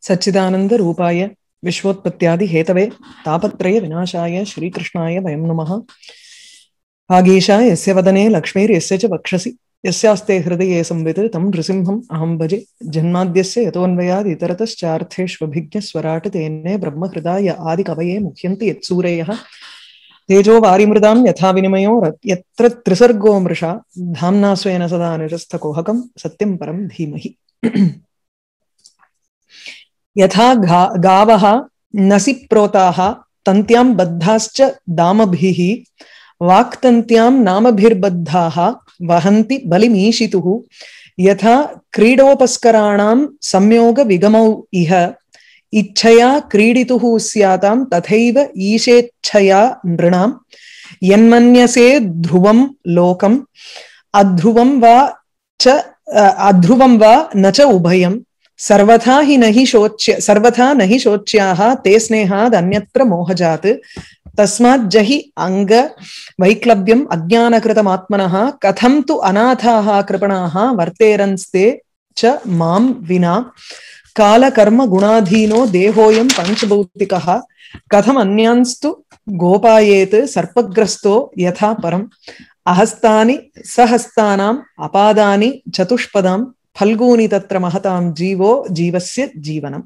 सच्चिदानंद रूपाय विश्वोत्पत्त्यादि Hathaway तापत्रय विनाशाय श्रीकृष्णाय वयं नमः आगीशा यस्य वदने लक्ष्मीर्यस्य च वक्षसि यस्यास्ते हृदये संवित् तं नृसिंहम् अहं भजे जन्माद्यस्य यतोऽन्वयाद् इतरतश्चार्थेष्वभिज्ञस्वराट् तेने ब्रह्महृदाय आदिकवये मुह्यन्ति यत्सूरयः तेजो वारिमृदां यथा विनिमयो र- यत्र त्रिसर्गो मृषा धाम्ना स्वेन सदा निरस्तकोहकं सत्यं परं धीमहि यथा गा गावः नसि प्रोताः तन्त्यां बद्धाश्च दामभिः वाक्तन्त्यां नामभिर्बद्धाः वहन्ति बलिमीशितुः यथा क्रीडोपस्कराणां संयोगविगमौ इह इच्छया क्रीडितुः स्यातां तथैव ईशेच्छया नृणां यन्मन्यसे ध्रुवं लोकम् अध्रुवं वा च अ, अध्रुवं वा न च उभयं सर्वथा हि न हि शोच्य सर्वथा न हि शोच्याः ते स्नेहाद् अन्यत्र मोहजात् तस्मात् जहि अङ्ग वैक्लव्यम् अज्ञानकृतमात्मनः कथं तु अनाथाः कृपणाः वर्तेरंस्ते च मां विना कालकर्म गुणाधीनो देहोऽयं पञ्चभौतिकः कथम् अन्यांस्तु गोपायेत् सर्पग्रस्तो यथा परम् अहस्तानि सहस्तानाम् अपादानि चतुष्पदां फल्गूनि तत्र महतां जीवो जीवस्य ஜீவனம்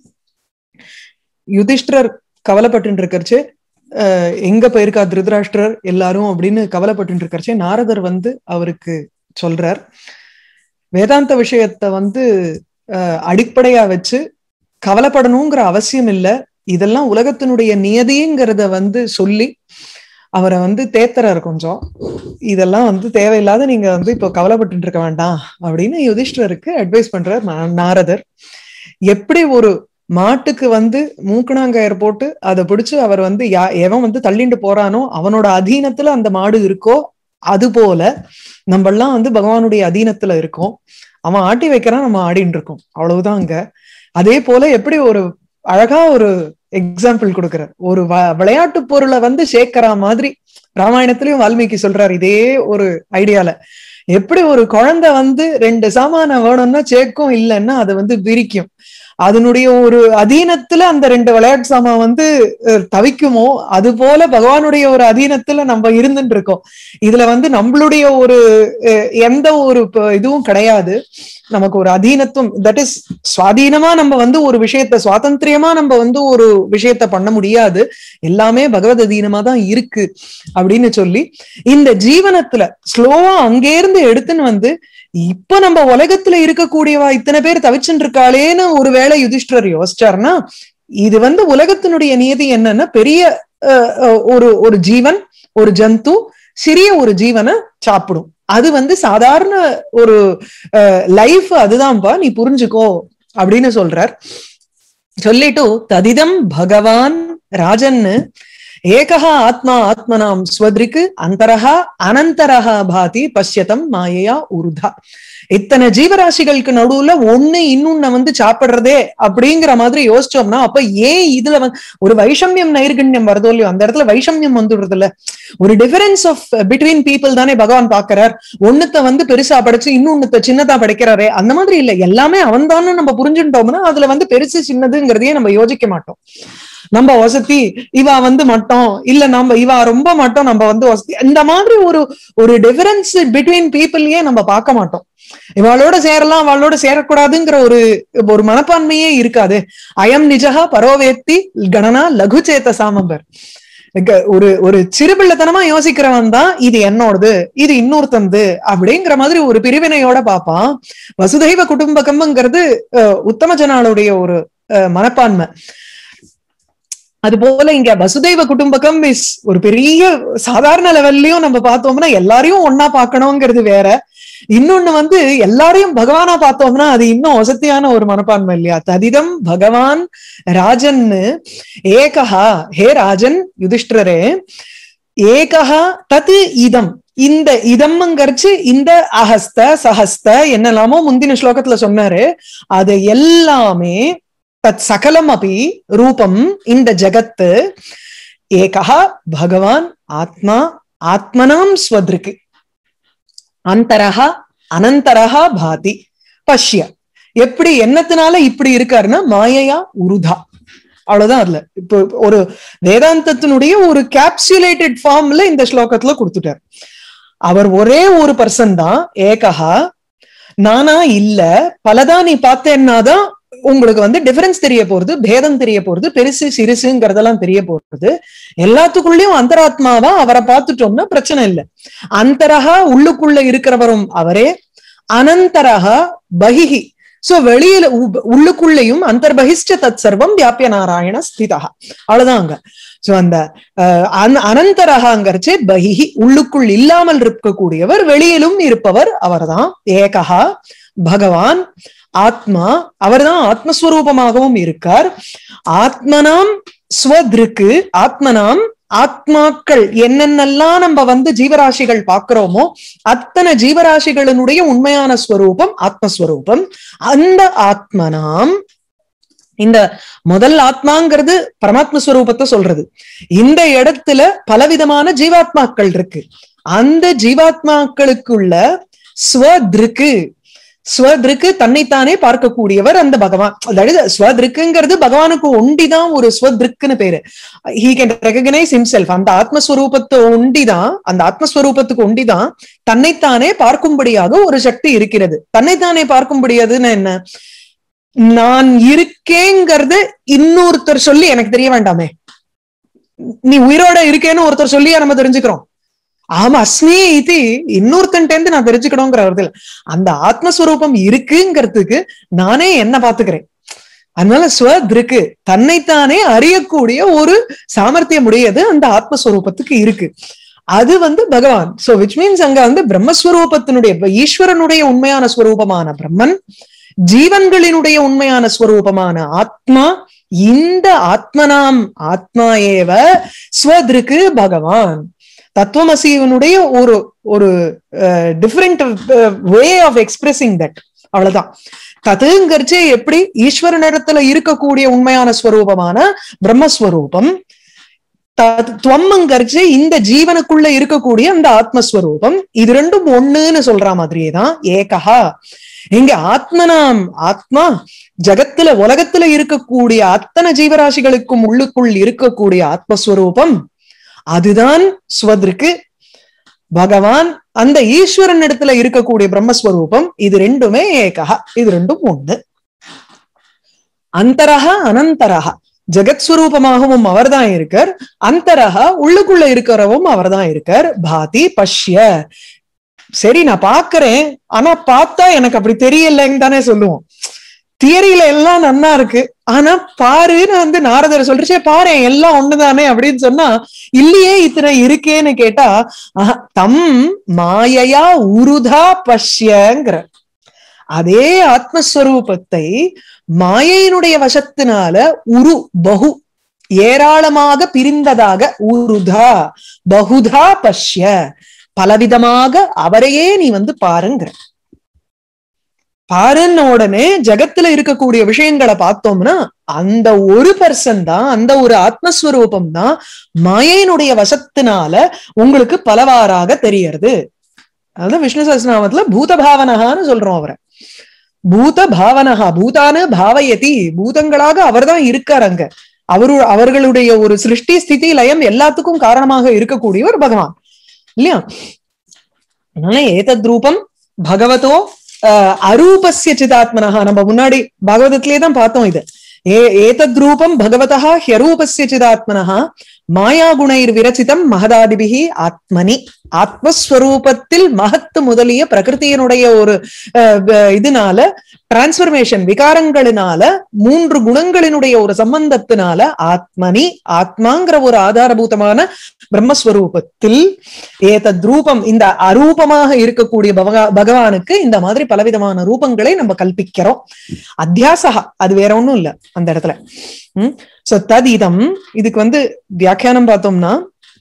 யுதிஷ்டர் கவலைப்பட்டு இருக்கிறச்சு எங்க போயிருக்கா திருதராஷ்டிரர் எல்லாரும் அப்படின்னு கவலைப்பட்டு இருக்கிறச்சே நாரதர் வந்து அவருக்கு சொல்றார் வேதாந்த விஷயத்த வந்து அஹ், அடிப்படையா வச்சு கவலைப்படணுங்கிற அவசியம் இல்ல இதெல்லாம் உலகத்தினுடைய நியதிங்கிறத வந்து சொல்லி அவரை வந்து தேத்தறார் கொஞ்சம் இதெல்லாம் வந்து தேவையில்லாத நீங்க வந்து இப்போ கவலைப்பட்டு இருக்க வேண்டாம் அப்படின்னு யுதிஷ்டருக்கு அட்வைஸ் பண்றார் நா- நாரதர் எப்படி ஒரு மாட்டுக்கு வந்து மூக்கணாங்கயர் போட்டு அதை பிடிச்சு அவர் வந்து யா எவன் வந்து தள்ளிண்டு போறானோ அவனோட அதீனத்துல அந்த மாடு இருக்கோ அது போல நம்ம எல்லாம் வந்து பகவானுடைய அதீனத்துல இருக்கோம் அவன் ஆட்டி வைக்கிறான் நம்ம ஆடின்னு இருக்கோம் அவ்வளவுதான் அங்க அதே போல எப்படி ஒரு அழகா ஒரு எக்ஸாம்பிள் கொடுக்கிறார் ஒரு வ- விளையாட்டு பொருளை வந்து சேர்க்கிற மாதிரி ராமாயணத்திலயும் வால்மீகி சொல்றாரு இதே ஒரு ஐடியால எப்படி ஒரு குழந்தை வந்து ரெண்டு சாமான வேணும்னா சேர்க்கும் இல்லைன்னா அதை வந்து விரிக்கும் அதனுடைய ஒரு அதீனத்துல அந்த ரெண்டு விளையாட்டு சாமான் வந்து அஹ், தவிக்குமோ அது போல பகவானுடைய ஒரு அதீனத்துல நம்ம இருந்துட்டு இருக்கோம் இதுல வந்து நம்மளுடைய ஒரு அஹ், எந்த ஒரு ப- இதுவும் கிடையாது நமக்கு ஒரு அதீனத்துவம் தட் இஸ் சுவாதீனமா நம்ம வந்து ஒரு விஷயத்த சுவாதந்திரியமா நம்ம வந்து ஒரு விஷயத்த பண்ண முடியாது எல்லாமே பகவத் அதீனமா தான் இருக்கு அப்படின்னு சொல்லி இந்த ஜீவனத்துல ஸ்லோவா அங்கேருந்து எடுத்துன்னு வந்து இப்ப நம்ம உலகத்துல இருக்கக்கூடியவா இத்தனை பேர் தவிச்சுட்டு இருக்காளேன்னு ஒருவேளை யுதிஷ்டர் யோசிச்சாருன்னா இது வந்து உலகத்தினுடைய நியதி என்னன்னா பெரிய அஹ், அஹ், ஒரு ஒரு ஜீவன் ஒரு ஜந்து சிறிய ஒரு ஜீவனை சாப்பிடும் அது வந்து சாதாரண ஒரு லைஃப் அதுதான்ப்பா நீ புரிஞ்சுக்கோ அப்படின்னு சொல்றார் சொல்லிட்டு ததிதம் பகவான் ராஜன்னு ஏகः ஆத்மா ஆத்மனாம் ஸ்வத்ரிக்கு அந்தரஹா அனந்தரஹா பாதி பஷ்யதம் மாயையா உருதா இத்தனை ஜீவராசிகளுக்கு நடுவுல ஒண்ணு இன்னொன்னு வந்து சாப்பிடுறதே அப்படிங்கிற மாதிரி யோசிச்சோம்னா அப்ப ஏன் இதுல வந்து ஒரு வைஷமியம் நைர்கண்யம் வருதோ இல்லையோ அந்த இடத்துல வைஷமியம் வந்துடுறது இல்ல ஒரு டிஃபரன்ஸ் ஆஃப் பிட்வீன் பீப்புள் தானே பகவான் பாக்குறார் ஒண்ணுத்த வந்து பெருசா படைச்சு இன்னொன்னுத்த சின்னதா படைக்கிறாரே அந்த மாதிரி இல்ல எல்லாமே அவன் நம்ம புரிஞ்சுட்டோம்னா அதுல வந்து பெருசு சின்னதுங்கிறதையே நம்ம யோசிக்க மாட்டோம் நம்ம வசதி இவா வந்து மட்டம் இல்ல நம்ம இவா ரொம்ப மட்டம் நம்ம வந்து வசதி இந்த மாதிரி ஒரு ஒரு டிஃபரன்ஸ் பிட்வீன் பீப்புள்லயே நம்ம பார்க்க மாட்டோம் இவாளோட சேரலாம் அவளோட சேரக்கூடாதுங்கிற ஒரு ஒரு மனப்பான்மையே இருக்காது அயம் நிஜகா பரோவேத்தி கணனா லகு சேத்த சாமம்பர் இங்க ஒரு ஒரு சிறுபிள்ளைத்தனமா யோசிக்கிறவன் தான் இது என்னோடது இது இன்னொருத்தந்து அப்படிங்கிற மாதிரி ஒரு பிரிவினையோட பார்ப்பான் வசுதைவ குடும்பகம்ங்கிறது அஹ், உத்தம ஜனாளுடைய ஒரு அஹ், மனப்பான்மை அது போல இங்க வசுதைவ குடும்பகம் இஸ் ஒரு பெரிய சாதாரண லெவல்லயும் நம்ம பார்த்தோம்னா எல்லாரையும் ஒன்னா பார்க்கணுங்கிறது வேற இன்னொன்னு வந்து எல்லாரையும் பகவானா பார்த்தோம்னா அது இன்னும் வசதியான ஒரு மனப்பான்மை இல்லையா ததிதம் பகவான் ராஜன்னு ஏகஹா ஹே ராஜன் யுதிஷ்டரே ஏகஹா தது இதம் இந்த இதம்ங்கிறச்சு இந்த அஹஸ்த சஹஸ்த என்னெல்லாமோ முந்தின ஸ்லோகத்துல சொன்னாரு அது எல்லாமே தத் சகலம் அபி ரூபம் இந்த ஜகத்து ஏகா பகவான் ஆத்மா ஆத்மனாம் ஸ்வத்ருக்கு அந்தரஹா அனந்தரஹா பாதி பஷ்ய எப்படி என்னத்தினால இப்படி இருக்காருன்னா மாயையா உருதா அவ்வளவுதான் அதுல இப்போ ஒரு வேதாந்தத்தினுடைய ஒரு கேப்சுலேட்டட் ஃபார்ம்ல இந்த ஸ்லோகத்துல கொடுத்துட்டார் அவர் ஒரே ஒரு பர்சன் தான் ஏகஹா நானா இல்ல பலதான் நீ பார்த்தேன்னாதான் உங்களுக்கு வந்து டிஃபரன்ஸ் தெரிய போறது பேதம் தெரிய போறது பெருசு சிறுசுங்கிறதெல்லாம் தெரிய போறது எல்லாத்துக்குள்ளயும் அந்தராத்மாவா அவரை பார்த்துட்டோம்னா பிரச்சனை இல்லை அந்தரகா உள்ளுக்குள்ள இருக்கிறவரும் அவரே அனந்தரகா பகிஹி சோ வெளியில உ- உள்ளுக்குள்ளேயும் அந்தர்பகிஷ்ட தத் சர்வம் வியாபிய நாராயண ஸ்திதா அவ்வளவுதான் அங்க சோ அந்த அஹ், அன- அனந்தரகாங்கிறச்சே பகிஹி உள்ளுக்குள் இல்லாமல் இருக்கக்கூடியவர் வெளியிலும் இருப்பவர் அவர்தான் ஏகஹா பகவான் ஆத்மா அவர்தான் ஆத்மஸ்வரூபமாகவும் இருக்கார் ஆத்மனாம் ஸ்வதிருக்கு ஆத்மனாம் ஆத்மாக்கள் என்னென்னலாம் நம்ம வந்து ஜீவராசிகள் பார்க்கிறோமோ அத்தனை ஜீவராசிகளினுடைய உண்மையான ஸ்வரூபம் ஆத்மஸ்வரூபம் அந்த ஆத்மனாம் இந்த முதல் ஆத்மாங்கிறது பரமாத்ம ஸ்வரூபத்தை சொல்றது இந்த இடத்துல பலவிதமான ஜீவாத்மாக்கள் இருக்கு அந்த ஜீவாத்மாக்களுக்குள்ள ஸ்வதிருக்கு ஸ்வதிருக்கு தன்னைத்தானே பார்க்கக்கூடியவர் அந்த பகவான் அதாவது ஸ்வதிருக்குங்கிறது பகவானுக்கு ஒண்டிதான் ஒரு ஸ்வதிருக்குன்னு பேரு ஹீ கேன் ரெகனைஸ் ஹிம்செல்ஃப் அந்த ஆத்மஸ்வரூபத்தை ஒண்டிதான் அந்த ஆத்மஸ்வரூபத்துக்கு ஒண்டிதான் தன்னைத்தானே பார்க்கும்படியாக ஒரு சக்தி இருக்கிறது தன்னைத்தானே பார்க்கும்படியாதுன்னு என்ன நான் இருக்கேங்கிறது இன்னொருத்தர் சொல்லி எனக்கு தெரிய வேண்டாமே நீ உயிரோட இருக்கேன்னு ஒருத்தர் சொல்லியா நம்ம தெரிஞ்சுக்கிறோம் ஆமா அஸ்மி இது இன்னொருத்தன்ட்டேந்து நான் தெரிஞ்சுக்கணுங்கிற வருதுல அந்த ஆத்மஸ்வரூபம் இருக்குங்கிறதுக்கு நானே என்ன பாத்துக்கிறேன் அதனால ஸ்வதிருக்கு தன்னைத்தானே அறியக்கூடிய ஒரு சாமர்த்தியம் உடையது அந்த ஆத்மஸ்வரூபத்துக்கு இருக்கு அது வந்து பகவான் சோ விச் மீன்ஸ் அங்க வந்து பிரம்மஸ்வரூபத்தினுடைய ஈஸ்வரனுடைய உண்மையான ஸ்வரூபமான பிரம்மன் ஜீவன்களினுடைய உண்மையான ஸ்வரூபமான ஆத்மா இந்த ஆத்மனாம் ஆத்மா ஏவ ஸ்வதிருக்கு பகவான் தத்துவமசிவனுடைய ஒரு ஒரு different way of expressing that அவ்வளவுதான் ததுங்கிறச்சே எப்படி ஈஸ்வரனிடத்துல இருக்கக்கூடிய உண்மையான ஸ்வரூபமான பிரம்மஸ்வரூபம் துவம்ங்கிறச்சு இந்த ஜீவனுக்குள்ள இருக்கக்கூடிய அந்த ஆத்மஸ்வரூபம் இது ரெண்டும் ஒண்ணுன்னு சொல்ற மாதிரியே தான் ஏகஹா இங்க ஆத்மனாம் ஆத்மா ஜகத்துல உலகத்துல இருக்கக்கூடிய அத்தனை ஜீவராசிகளுக்கும் உள்ளுக்குள் இருக்கக்கூடிய ஆத்மஸ்வரூபம் அதுதான் ஸ்வதிருக்கு பகவான் அந்த ஈஸ்வரன் இடத்துல இருக்கக்கூடிய பிரம்மஸ்வரூபம் இது ரெண்டுமே ஏகா இது ரெண்டும் ஒண்ணு அந்தரகா அனந்தரகா ஜெகத் ஸ்வரூபமாகவும் அவர்தான் இருக்கார் அந்தரகா உள்ளுக்குள்ள இருக்கிறவும் அவர்தான் இருக்கார் பாதி பஷ்ய சரி நான் பாக்குறேன் ஆனா பார்த்தா எனக்கு அப்படி தெரியலன்னு தானே சொல்லுவோம் தியரியில எல்லாம் நன்னா இருக்கு ஆனா பாருன்னு வந்து நாரதர் சொல்றச்சே பாரு எல்லாம் ஒண்ணுதானே அப்படின்னு சொன்னா இல்லையே இத்தனை இருக்கேன்னு கேட்டா தம் மாயையா உருதா பஷ்யங்கிற அதே ஆத்மஸ்வரூபத்தை மாயையினுடைய வசத்தினால உரு பகு ஏராளமாக பிரிந்ததாக உருதா பகுதா பஷ்ய பலவிதமாக அவரையே நீ வந்து பாருங்கிற பாருன்ன உடனே ஜகத்துல இருக்கக்கூடிய விஷயங்களை பார்த்தோம்னா அந்த ஒரு பர்சன் தான் அந்த ஒரு ஆத்மஸ்வரூபம் தான் மாயையினுடைய வசத்தினால உங்களுக்கு பலவாறாக தெரியறது அதாவது விஷ்ணு சஹஸ்ரநாமத்துல பூத பாவனகான்னு சொல்றோம் அவரை பூத பாவனகா பூதானு பாவயதி பூதங்களாக அவர்தான் இருக்கார் அங்க அவரு அவர்களுடைய ஒரு சிருஷ்டி ஸ்திதி லயம் எல்லாத்துக்கும் காரணமாக இருக்கக்கூடியவர் பகவான் இல்லையா அதனால ஏதத் ரூபம் பகவதோ அரூபஸ்ய சிதாத்மனஹா நம்ம முன்னாடி பாகவதத்திலே தான் பார்த்தோம் இது ஏ ஏதத் ரூபம் பகவதா ஹியரூபஸ்ய சிதாத்மனஹா மாயா குணைர் விரச்சிதம் மகதாதிபிகி ஆத்மனி ஆத்மஸ்வரூபத்தில் மகத்து முதலிய பிரகிருத்தியனுடைய ஒரு இதனால டிரான்ஸ்பர்மேஷன் விகாரங்களினால மூன்று குணங்களினுடைய ஒரு சம்பந்தத்தினால ஆத்மனி ஆத்மாங்கிற ஒரு ஆதாரபூதமான பிரம்மஸ்வரூபத்தில் ஏதத் ரூபம் இந்த அரூபமாக இருக்கக்கூடிய பகவானுக்கு இந்த மாதிரி பலவிதமான ரூபங்களை நம்ம கல்பிக்கிறோம் அத்தியாசகா அது வேற ஒண்ணும் இல்ல அந்த இடத்துல உம் சோ ததிதம் இதுக்கு வந்து வியாக்கியானம் பார்த்தோம்னா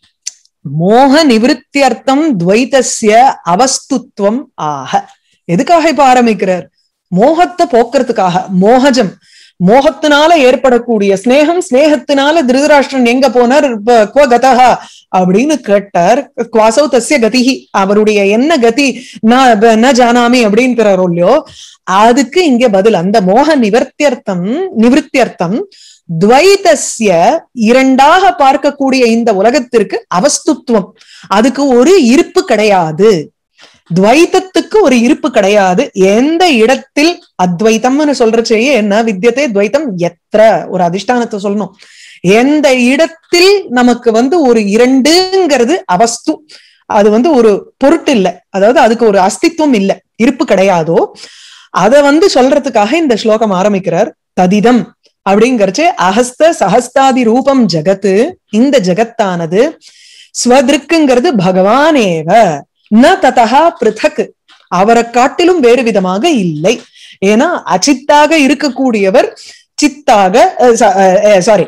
மோக நிவிருத்தியர்த்தம் துவைத்தசிய அவஸ்துத்வம் ஆக எதுக்காக இப்ப ஆரம்பிக்கிறார் மோகத்தை போக்குறதுக்காக மோகஜம் மோகத்தினால ஏற்படக்கூடிய ஸ்னேகம் ஸ்னேகத்தினால திருதராஷ்டிரன் எங்க போனார் ப- குவ கதஹா அப்படின்னு கேட்டார் குவாசௌ தஸ்ய கதிஹி அவருடைய என்ன கதி நான் ப- ந ஜானாமி அப்படிங்கிறாரோ இல்லையோ அதுக்கு இங்க பதில் அந்த மோக நிவர்த்தியர்த்தம் நிவிருத்தியர்த்தம் துவைதஸ்ய இரண்டாக பார்க்கக்கூடிய இந்த உலகத்திற்கு அவஸ்துத்துவம் அதுக்கு ஒரு இருப்பு கிடையாது துவைத்தத்துக்கு ஒரு இருப்பு கிடையாது எந்த இடத்தில் அத்வைத்தம்னு சொல்றச்சேயே என்ன வித்தியதே துவைத்தம் எத்திர ஒரு அதிஷ்டானத்தை சொல்லணும் எந்த இடத்தில் நமக்கு வந்து ஒரு இரண்டுங்கிறது அவஸ்து அது வந்து ஒரு பொருட்டு இல்ல அதாவது அதுக்கு ஒரு அஸ்தித்வம் இல்ல இருப்பு கிடையாதோ அத வந்து சொல்றதுக்காக இந்த ஸ்லோகம் ஆரம்பிக்கிறார் ததிதம் அப்படிங்கறச்சு அஹஸ்த சஹஸ்தாதி ரூபம் ஜகத்து இந்த ஜகத்தானது ஸ்வதிருக்குங்கிறது பகவானேவ ந ததா பிருதக் அவரை காட்டிலும் வேறு விதமாக இல்லை ஏன்னா அச்சித்தாக இருக்கக்கூடியவர் சித்தாக சாரி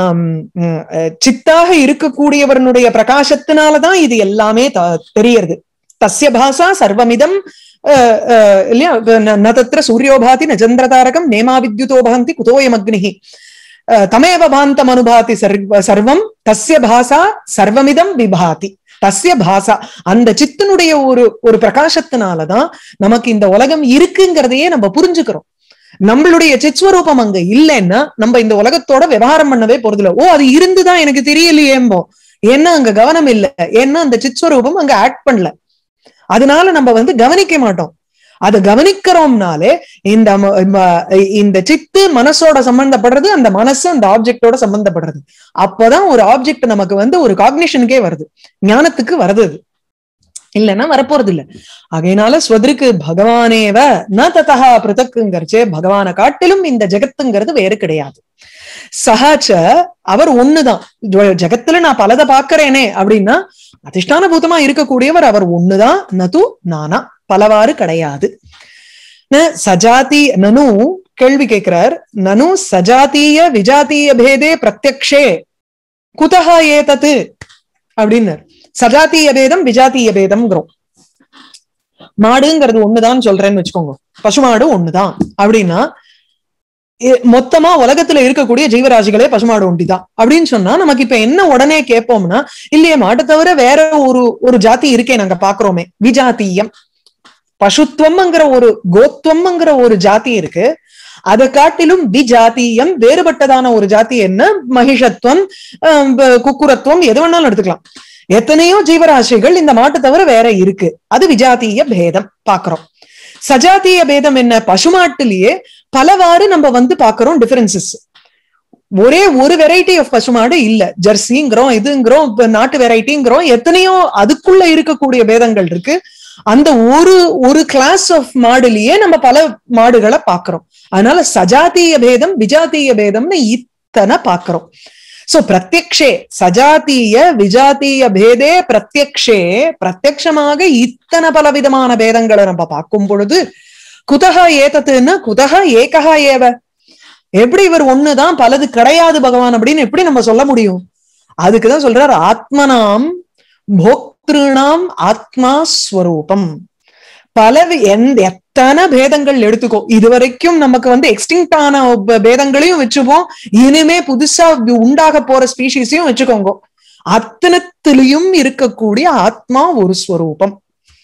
சித்தாக இருக்கக்கூடியவனுடைய பிரகாசத்தினாலதான் இது எல்லாமே த- தெரியறது தஸ்ய பாசா சர்வமிதம் அஹ், அஹ், இல்லையா ந- ந தத்திர சூரியோபாதி ந சந்திரதாரகம் நேமா வித்யுதோ பகந்தி குதோயம் அக்னிஹி அஹ், தமேவ பாந்தம் அனுபாதி சர்வ- சர்வம் தஸ்ய பாசா சர்வமிதம் விபாதி தஸ்ய பாசா அந்த சித்தனுடைய ஒரு ஒரு பிரகாசத்தினாலதான் நமக்கு இந்த உலகம் இருக்குங்கிறதையே நம்ம புரிஞ்சுக்கிறோம் நம்மளுடைய சித்ஸ்வரூபம் அங்க இல்லைன்னா நம்ம இந்த உலகத்தோட விவகாரம் பண்ணவே போறதில்ல ஓ அது இருந்துதான் எனக்கு தெரியலையேம்போ ஏன்னா அங்க கவனம் இல்ல ஏன்னா அந்த சித்ஸ்வரூபம் அங்க ஆக்ட் பண்ணல அதனால நம்ம வந்து கவனிக்க மாட்டோம் அதை கவனிக்கிறோம்னாலே இந்த ம- ம- இந்த சித்து மனசோட சம்பந்தப்படுறது அந்த மனசு அந்த ஆப்ஜெக்டோட சம்பந்தப்படுறது அப்பதான் ஒரு ஆப்ஜெக்ட் நமக்கு வந்து ஒரு காக்னிஷனுக்கே வருது ஞானத்துக்கு வருது அது இல்லைன்னா வரப்போறது இல்ல ஆகையினால ஸ்வதருக்கு பகவானேவ ந ததா பிருதக்குங்கிறச்சே பகவானை காட்டிலும் இந்த ஜெகத்துங்கிறது வேறு கிடையாது சஹாச்ச அவர் ஒண்ணுதான் ஜ- ஜெகத்துல நான் பலதை பாக்குறேனே அப்படின்னா அதிஷ்டான பூதமா இருக்கக்கூடியவர் அவர் ஒண்ணுதான் நது நானா பலவாறு கிடையாது ந சஜாதி நனு கேள்வி கேட்கிறார் நனு சஜாத்திய விஜாத்திய பேதே பிரத்யக்ஷே குதஹா ஏதத்து அப்படின்னார் சஜாத்திய பேதம் விஜாத்திய பேதம்ங்கிறோம் மாடுங்கிறது ஒண்ணுதான் சொல்றேன்னு வச்சுக்கோங்க பசுமாடு ஒண்ணுதான் அப்படின்னா இ- மொத்தமா உலகத்துல இருக்கக்கூடிய ஜீவராசிகளே பசுமாடு ஒண்டிதான் அப்படின்னு சொன்னா நமக்கு இப்ப என்ன உடனே கேட்போம்னா இல்லையே மாட்டை தவிர வேற ஒரு ஒரு ஜாதி இருக்கே நாங்க பாக்குறோமே விஜாத்தியம் பசுத்துவம்ங்கிற ஒரு கோத்துவம்ங்கிற ஒரு ஜாதி இருக்கு அதை காட்டிலும் விஜாத்தியம் வேறுபட்டதான ஒரு ஜாதி என்ன மகிஷத்துவம் ஆஹ் ப- குக்குரத்துவம் எது வேணாலும் எடுத்துக்கலாம் எத்தனையோ ஜீவராசிகள் இந்த மாட்டை தவிர வேற இருக்கு அது விஜாத்திய பேதம் பாக்குறோம் சஜாத்திய பேதம் என்ன பசுமாட்டுலயே பலவாறு நம்ம வந்து பாக்குறோம் டிஃபரன்சஸ் ஒரே ஒரு வெரைட்டி ஆஃப் பசுமாடு இல்ல ஜெர்சிங்கிறோம் இதுங்கிறோம் இப்ப நாட்டு வெரைட்டிங்கிறோம் எத்தனையோ அதுக்குள்ள இருக்கக்கூடிய பேதங்கள் இருக்கு அந்த ஒரு ஒரு கிளாஸ் ஆஃப் மாடுலயே நம்ம பல மாடுகளை பாக்குறோம் அதனால சஜாத்திய பேதம் விஜாத்திய பேதம்னு இத்தனை பாக்குறோம் சோ பிரத்யக்ஷே சஜாத்திய விஜாத்திய பேதே பிரத்யக்ஷே பிரத்யக்ஷமாக இத்தனை பலவிதமான பேதங்களை நம்ம பார்க்கும் பொழுது குதகா ஏதத்துன்னா குதகா ஏகா ஏவ எப்படி இவர் ஒண்ணுதான் பலது கிடையாது பகவான் அப்படின்னு எப்படி நம்ம சொல்ல முடியும் அதுக்குதான் சொல்றார் ஆத்மனாம் போக்திருணாம் ஆத்மா ஸ்வரூபம் பல வி- எந்த எத்தனை பேதங்கள் எடுத்துக்கோ இதுவரைக்கும் நமக்கு வந்து எக்ஸ்டிங்ட் ஆன ப- பேதங்களையும் வச்சுப்போம் இனிமே புதுசா வி- உண்டாக போற ஸ்பீஷீஸையும் வச்சுக்கோங்க அத்தனத்திலையும் இருக்கக்கூடிய ஆத்மா ஒரு ஸ்வரூபம்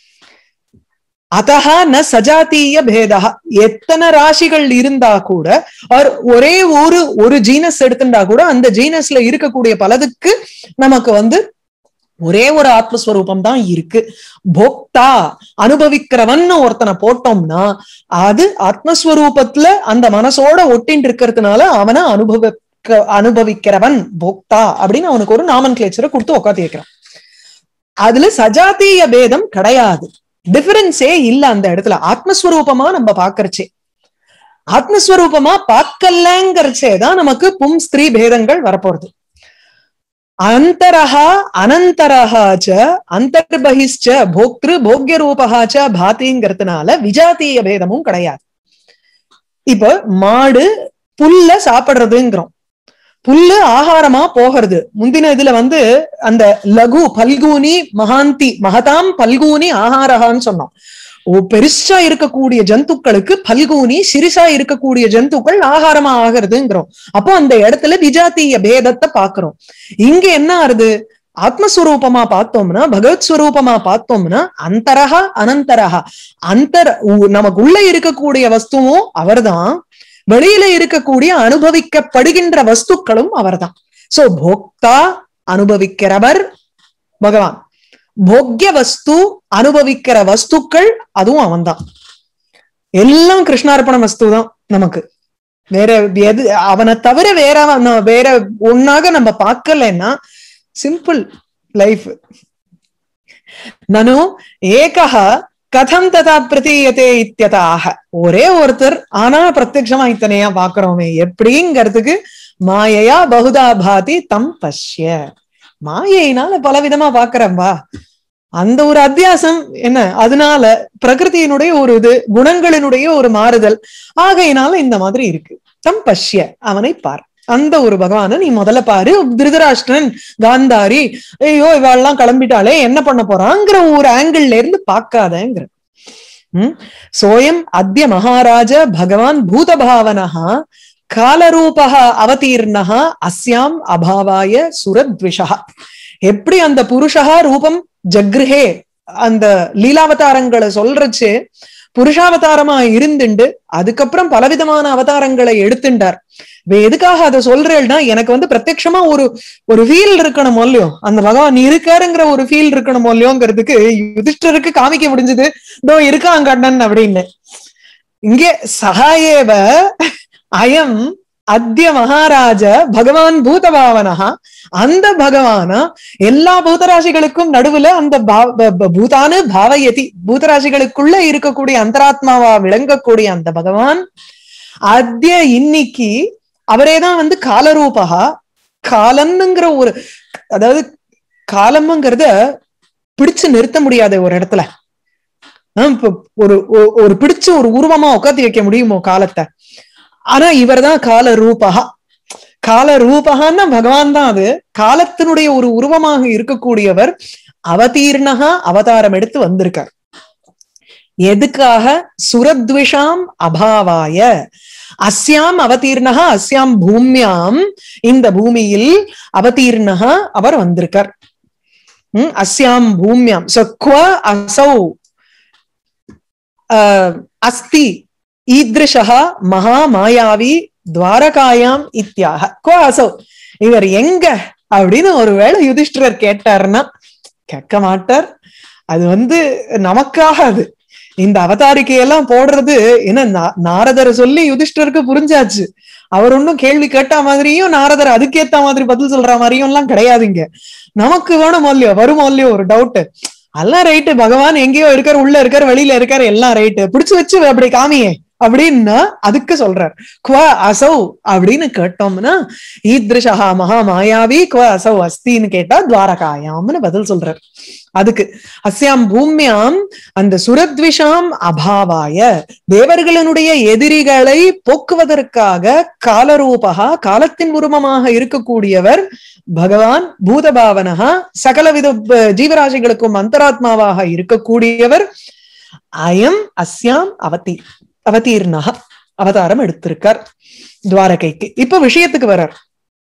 அதஹா ந சஜாத்திய பேதா எத்தனை ராசிகள் இருந்தா கூட or ஒரே ஒரு ஒரு ஜீனஸ் எடுத்துட்டா கூட அந்த ஜீனஸ்ல இருக்கக்கூடிய பலதுக்கு நமக்கு வந்து ஒரே ஒரு ஆத்மஸ்வரூபம் தான் இருக்கு போக்தா அனுபவிக்கிறவன் ஒருத்தனை போட்டோம்னா அது ஆத்மஸ்வரூபத்துல அந்த மனசோட ஒட்டின்னு இருக்கிறதுனால அவனை அனுபவ அனுபவிக்கிறவன் போக்தா அப்படின்னு அவனுக்கு ஒரு நாமன் கிளேச்சரை கொடுத்து உட்காந்து வைக்கிறான் அதுல சஜாத்திய பேதம் கிடையாது டிஃபரன்ஸே இல்ல அந்த இடத்துல ஆத்மஸ்வரூபமா நம்ம பாக்குறச்சே ஆத்மஸ்வரூபமா பார்க்கலங்கிறச்சே தான் நமக்கு பும் ஸ்திரீ பேதங்கள் வரப்போறது அந்தரஹா அனந்தரஹா ச அந்தர்பகிஷ்ச போக்திரு போக்ய ரூபஹா ச பாதிங்கிறதுனால விஜாத்திய பேதமும் கிடையாது இப்ப மாடு புல்ல சாப்பிடுறதுங்கிறோம் புல்லு ஆகாரமா போகிறது முந்தின இதுல வந்து அந்த லகு பல்கூனி மகாந்தி மகதாம் பல்கூனி ஆகாரகான்னு சொன்னோம் ஓ பெருசா இருக்கக்கூடிய ஜந்துக்களுக்கு பல்கூனி சிறுசா இருக்கக்கூடிய ஜந்துக்கள் ஆகாரமா ஆகிறதுங்கிறோம் அப்போ அந்த இடத்துல விஜாத்திய பேதத்தை பாக்குறோம் இங்க என்ன ஆறுது ஆத்மஸ்வரூபமா பார்த்தோம்னா பகவத் ஸ்வரூபமா பார்த்தோம்னா அந்தரகா அனந்தரகா அந்தர் உ- நமக்குள்ள இருக்கக்கூடிய வஸ்துவும் அவர்தான் வெளியில இருக்கக்கூடிய அனுபவிக்கப்படுகின்ற வஸ்துக்களும் அவர்தான் சோ போக்தா அனுபவிக்கிறவர் பகவான் போக்ய வஸ்து அனுபவிக்கிற வஸ்துக்கள் அதுவும் அவன்தான் எல்லாம் கிருஷ்ணார்ப்பண வஸ்து தான் நமக்கு வேற எது அவனை தவிர வேற அவன- வேற ஒன்னாக நம்ம பார்க்கலைன்னா சிம்பிள் லைஃப் நனு ஏகஹ கதம் ததா பிரதீயத்தே இத்தியதாக ஒரே ஒருத்தர் ஆனா பிரத்யக்ஷமா இத்தனையா பாக்குறோமே எப்படிங்கிறதுக்கு மாயையா பகுதா பாதி தம் பஷ்ய மாயையினால பல விதமா பாக்குறம்பா அந்த ஒரு அத்தியாசம் என்ன அதனால பிரகிருதியினுடைய ஒரு இது குணங்களினுடைய ஒரு மாறுதல் ஆகையினால இந்த மாதிரி இருக்கு தம் பஷ்ய அவனை பார் அந்த ஒரு பகவானை நீ முதல்ல பாரு திருதராஷ்டிரன் காந்தாரி ஐயோ இவாள்லாம் கிளம்பிட்டாளே என்ன பண்ண போறாங்கிற ஒரு ஆங்கிள் இருந்து பார்க்காதங்கிற உம் சோயம் அத்ய மகாராஜ பகவான் பூதபாவனஹா காலரூபக அவதீர்ணஹ அஸ்யாம் அபாவாய சுரத்விஷா எப்படி அந்த புருஷா ரூபம் ஜக்ருஹே அந்த லீலாவதாரங்களை சொல்றச்சு புருஷாவதாரமா இருந்துண்டு அதுக்கப்புறம் பலவிதமான அவதாரங்களை எடுத்துட்டார் இப்ப எதுக்காக அதை சொல்றேன்னா எனக்கு வந்து பிரத்யட்சமா ஒரு ஒரு ஃபீல் இருக்கணும் இல்லையோ அந்த பகவான் இருக்காருங்கிற ஒரு ஃபீல் இருக்கணும் இல்லையோங்கிறதுக்கு யுதிஷ்டருக்கு காமிக்க முடிஞ்சது இதோ இருக்கான் கண்ணன் அப்படின்னு இங்கே சகாயேவ அயம் அத்திய மகாராஜ பகவான் பூதபாவனஹா அந்த பகவானா எல்லா பூதராசிகளுக்கும் நடுவுல அந்த பா- ப- ப- பூதானு பாவயதி பூதராசிகளுக்குள்ள இருக்கக்கூடிய அந்தராத்மாவா விளங்கக்கூடிய அந்த பகவான் அத்திய இன்னைக்கு அவரேதான் வந்து காலரூபகா காலம்ங்கிற ஒரு அதாவது காலம்ங்கிறத பிடிச்சு நிறுத்த முடியாத ஒரு இடத்துல ஆஹ் இப்ப ஒரு ஒ- ஒரு பிடிச்சு ஒரு உருவமா உட்காந்து வைக்க முடியுமோ காலத்தை ஆனா இவர்தான் கால ரூபகா கால ரூபகான்னா பகவான் தான் அது காலத்தினுடைய ஒரு உருவமாக இருக்கக்கூடியவர் அவதீர்ணகா அவதாரம் எடுத்து வந்திருக்கார் எதுக்காக சுரத்விஷாம் அபாவாய அஸ்யாம் அவதீர்ணகா அஸ்யாம் பூமியாம் இந்த பூமியில் அவதீர்ணகா அவர் வந்திருக்கார் உம் அஸ்யாம் பூமியாம் சோ குவ அசௌ அஹ், அஸ்தி ஈத்ருஷா மகா மாயாவி துவாரகாயாம் இத்தியாக குவ அசௌ இவர் எங்க அப்படின்னு ஒருவேளை யுதிஷ்டிரர் கேட்டாருன்னா கேட்க மாட்டார் அது வந்து நமக்காக அது இந்த அவதாரிக்கையெல்லாம் போடுறது என்ன நா- நாரதரை சொல்லி யுதிஷ்டருக்கு புரிஞ்சாச்சு அவர் ஒன்னும் கேள்வி கேட்ட மாதிரியும் நாரதர் அதுக்கேத்த மாதிரி பதில் சொல்ற மாதிரியும் எல்லாம் கிடையாதுங்க நமக்கு வேணும் இல்லையோ வருமோ இல்லையோ ஒரு டவுட் எல்லாம் ரைட்டு பகவான் எங்கேயோ இருக்காரு உள்ள இருக்காரு வெளியில இருக்காரு எல்லாம் ரைட்டு பிடிச்சு வச்சு அப்படி காமியே அப்படின்னா அதுக்கு சொல்றார் குவ அசௌ அப்படின்னு கேட்டோம்னா ஈத்ருஷா மகா மாயாவி குவ அசௌ அஸ்தின்னு கேட்டா துவாரகாயாம்னு பதில் சொல்றார் அதுக்கு அஸ்யாம் பூமியாம் அந்த சுரத்விஷாம் அபாவாய தேவர்களுடைய எதிரிகளை போக்குவதற்காக காலரூபகா காலத்தின் உருவமாக இருக்கக்கூடியவர் பகவான் பூதபாவனகா சகலவித ப- ஜீவராசிகளுக்கும் அந்தராத்மாவாக இருக்கக்கூடியவர் அயம் அஸ்யாம் அவதி அவதீர்ணகா அவதாரம் எடுத்திருக்கார் துவாரகைக்கு இப்ப விஷயத்துக்கு வர்றார்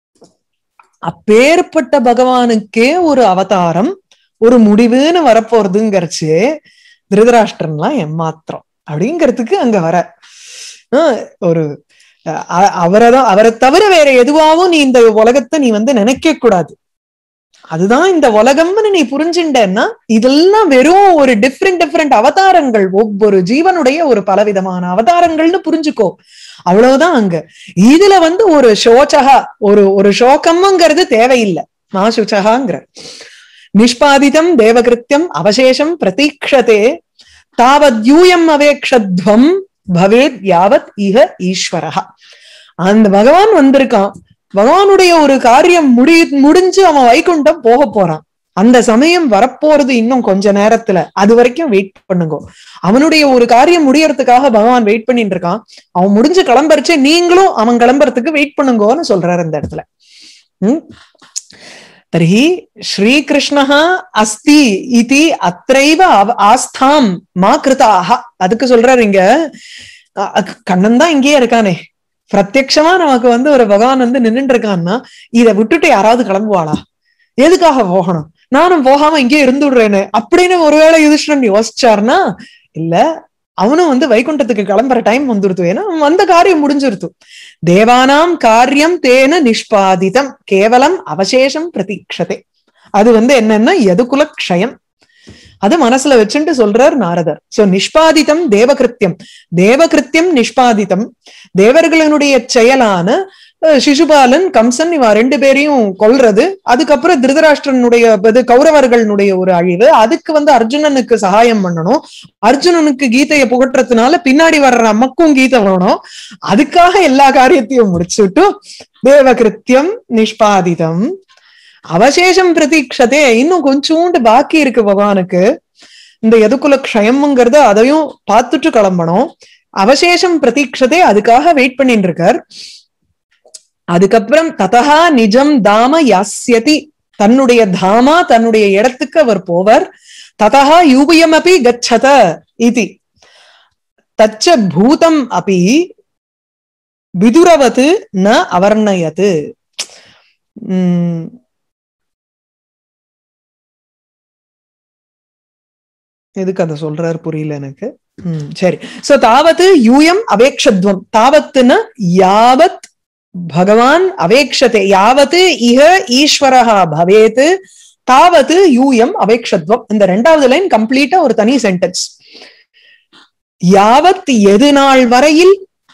அப்பேற்பட்ட பகவானுக்கே ஒரு அவதாரம் ஒரு முடிவுன்னு வரப்போறதுங்கிறச்சு திருதராஷ்டிரன்லாம் ஏமாத்திரம் அப்படிங்கிறதுக்கு அங்க வர ஆஹ் ஒரு அ- அவரைதான் அவரை தவிர வேற எதுவாவும் நீ இந்த உலகத்தை நீ வந்து நினைக்க கூடாது அதுதான் இந்த உலகம்னு நீ புரிஞ்சுட்டேன்னா இதெல்லாம் வெறும் ஒரு டிஃப்ரெண்ட் டிஃப்ரெண்ட் அவதாரங்கள் ஒவ்வொரு ஜீவனுடைய ஒரு பலவிதமான அவதாரங்கள்னு புரிஞ்சுக்கோ அவ்வளவுதான் அங்க இதுல வந்து ஒரு சோச்சகா ஒரு ஒரு சோகம்ங்கிறது தேவையில்லை மாசுச்சகாங்கிற நிஷ்பாதிதம் தேவகிருத்தியம் அவசேஷம் பிரதீக்ஷதே தாவத்யூயம் அவேக்ஷத்வம் பவேத் யாவத் இஹ ஈஸ்வரஹா அந்த பகவான் வந்திருக்கான் பகவானுடைய ஒரு காரியம் முடி முடிஞ்சு அவன் வைகுண்டம் போக போறான் அந்த சமயம் வரப்போறது இன்னும் கொஞ்ச நேரத்துல அது வரைக்கும் வெயிட் பண்ணுங்க அவனுடைய ஒரு காரியம் முடியறதுக்காக பகவான் வெயிட் பண்ணிட்டு இருக்கான் அவன் முடிஞ்சு கிளம்பரிச்சு நீங்களும் அவன் கிளம்புறதுக்கு வெயிட் பண்ணுங்கன்னு சொல்றாரு இந்த இடத்துல உம் தர்ஹி ஸ்ரீகிருஷ்ணः அஸ்தி இதி அத்தைவ அவ- ஆஸ்தாம் மா கிருதாக அதுக்கு சொல்றாரு இங்க அ- அ- கண்ணன் தான் இங்கேயே இருக்கானே பிரத்யக்ஷமா நமக்கு வந்து ஒரு பகவான் வந்து நின்னுட்டு இருக்கான்னா இதை விட்டுட்டு யாராவது கிளம்புவாளா எதுக்காக போகணும் நானும் போகாம இங்கே இருந்துடுறேன்னு அப்படின்னு ஒருவேளை யுதிஷ்ணன் யோசிச்சார்னா இல்ல அவனும் வந்து வைகுண்டத்துக்கு கிளம்புற டைம் வந்துருத்து ஏன்னா அவன் வந்த காரியம் முடிஞ்சிருத்து தேவானாம் காரியம் தேன நிஷ்பாதிதம் கேவலம் அவசேஷம் பிரதீட்சதே அது வந்து என்னன்னா எதுகுல க்ஷயம் அது மனசுல வச்சுட்டு சொல்றார் நாரதர் சோ நிஷ்பாதிதம் தேவகிருத்தியம் தேவகிருத்தியம் நிஷ்பாதிதம் தேவர்களினுடைய செயலான அஹ், சிசுபாலன் கம்சன் இவ ரெண்டு பேரையும் கொல்றது அதுக்கப்புறம் திருதராஷ்டிரனுடைய இது கௌரவர்களுடைய ஒரு அழிவு அதுக்கு வந்து அர்ஜுனனுக்கு சகாயம் பண்ணணும் அர்ஜுனனுக்கு கீதையை புகட்டுறதுனால பின்னாடி வர்ற நமக்கும் கீதை வேணும் அதுக்காக எல்லா காரியத்தையும் முடிச்சுட்டு தேவகிருத்தியம் நிஷ்பாதிதம் அவசேஷம் பிரதீட்சதே இன்னும் கொஞ்சோண்டு பாக்கி இருக்கு பகவானுக்கு இந்த எதுக்குல க்ஷயம்ங்கிறத அதையும் பார்த்துட்டு கிளம்பணும் அவசேஷம் பிரதீட்சதே அதுக்காக வெயிட் பண்ணிட்டு இருக்கார் அதுக்கப்புறம் ததா நிஜம் தாம யாஸ்யதி தன்னுடைய தாமா தன்னுடைய இடத்துக்கு அவர் போவர் ததா யூபியம் அப்படி கச்சத இது தச்ச பூதம் அப்படி விதுரவத்து ந அவர்ணயத்து உம் எதுக்கு அதை சொல்றாரு புரியல எனக்கு ம் சரி சோ தாவத்து யூயம் அவேக்ஷத்வம் தாவத்துன யாவத் பகவான் அவேக்ஷதே யாவத்து இஹ ஈஸ்வரஹா பவேத் தாவத்து யூயம் அவேக்ஷத்வம் இந்த ரெண்டாவது லைன் கம்ப்ளீட்டா ஒரு தனி சென்டென்ஸ் யாவத் எது நாள் வரையில்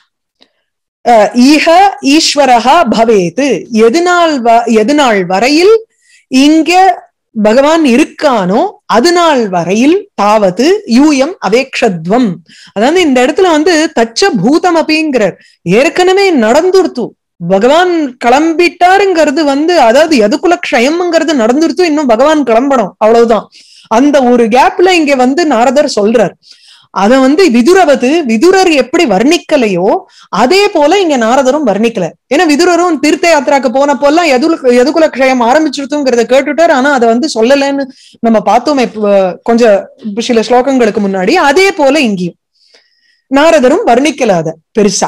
அஹ், ஈஹ ஈஸ்வரஹா பவேத் எது நாள் வ- எது நாள் வரையில் இங்க பகவான் இருக்கானோ அது நாள் வரையில் தாவது யூயம் அவேக்ஷத்வம் அதாவது இந்த இடத்துல வந்து தச்ச பூதம் அப்படிங்கிறார் ஏற்கனவே நடந்துருத்து பகவான் கிளம்பிட்டாருங்கிறது வந்து அதாவது எதுக்குள்ள க்ஷயம்ங்கிறது நடந்துருத்து இன்னும் பகவான் கிளம்பணும் அவ்வளவுதான் அந்த ஒரு கேப்ல இங்க வந்து நாரதர் சொல்றார் அத வந்து விதுரவது விதுரர் எப்படி வர்ணிக்கலையோ அதே போல இங்க நாரதரும் வர்ணிக்கல ஏன்னா விதுரரும் தீர்த்த யாத்திராக்கு போனப்போல்லாம் எதுல எதுக்குல க்ஷயம் ஆரம்பிச்சிருத்துங்கிறத கேட்டுட்டார் ஆனா அதை வந்து சொல்லலைன்னு நம்ம பார்த்தோமே இப்ப கொஞ்சம் சில ஸ்லோகங்களுக்கு முன்னாடி அதே போல இங்கேயும் நாரதரும் வர்ணிக்கல அத பெருசா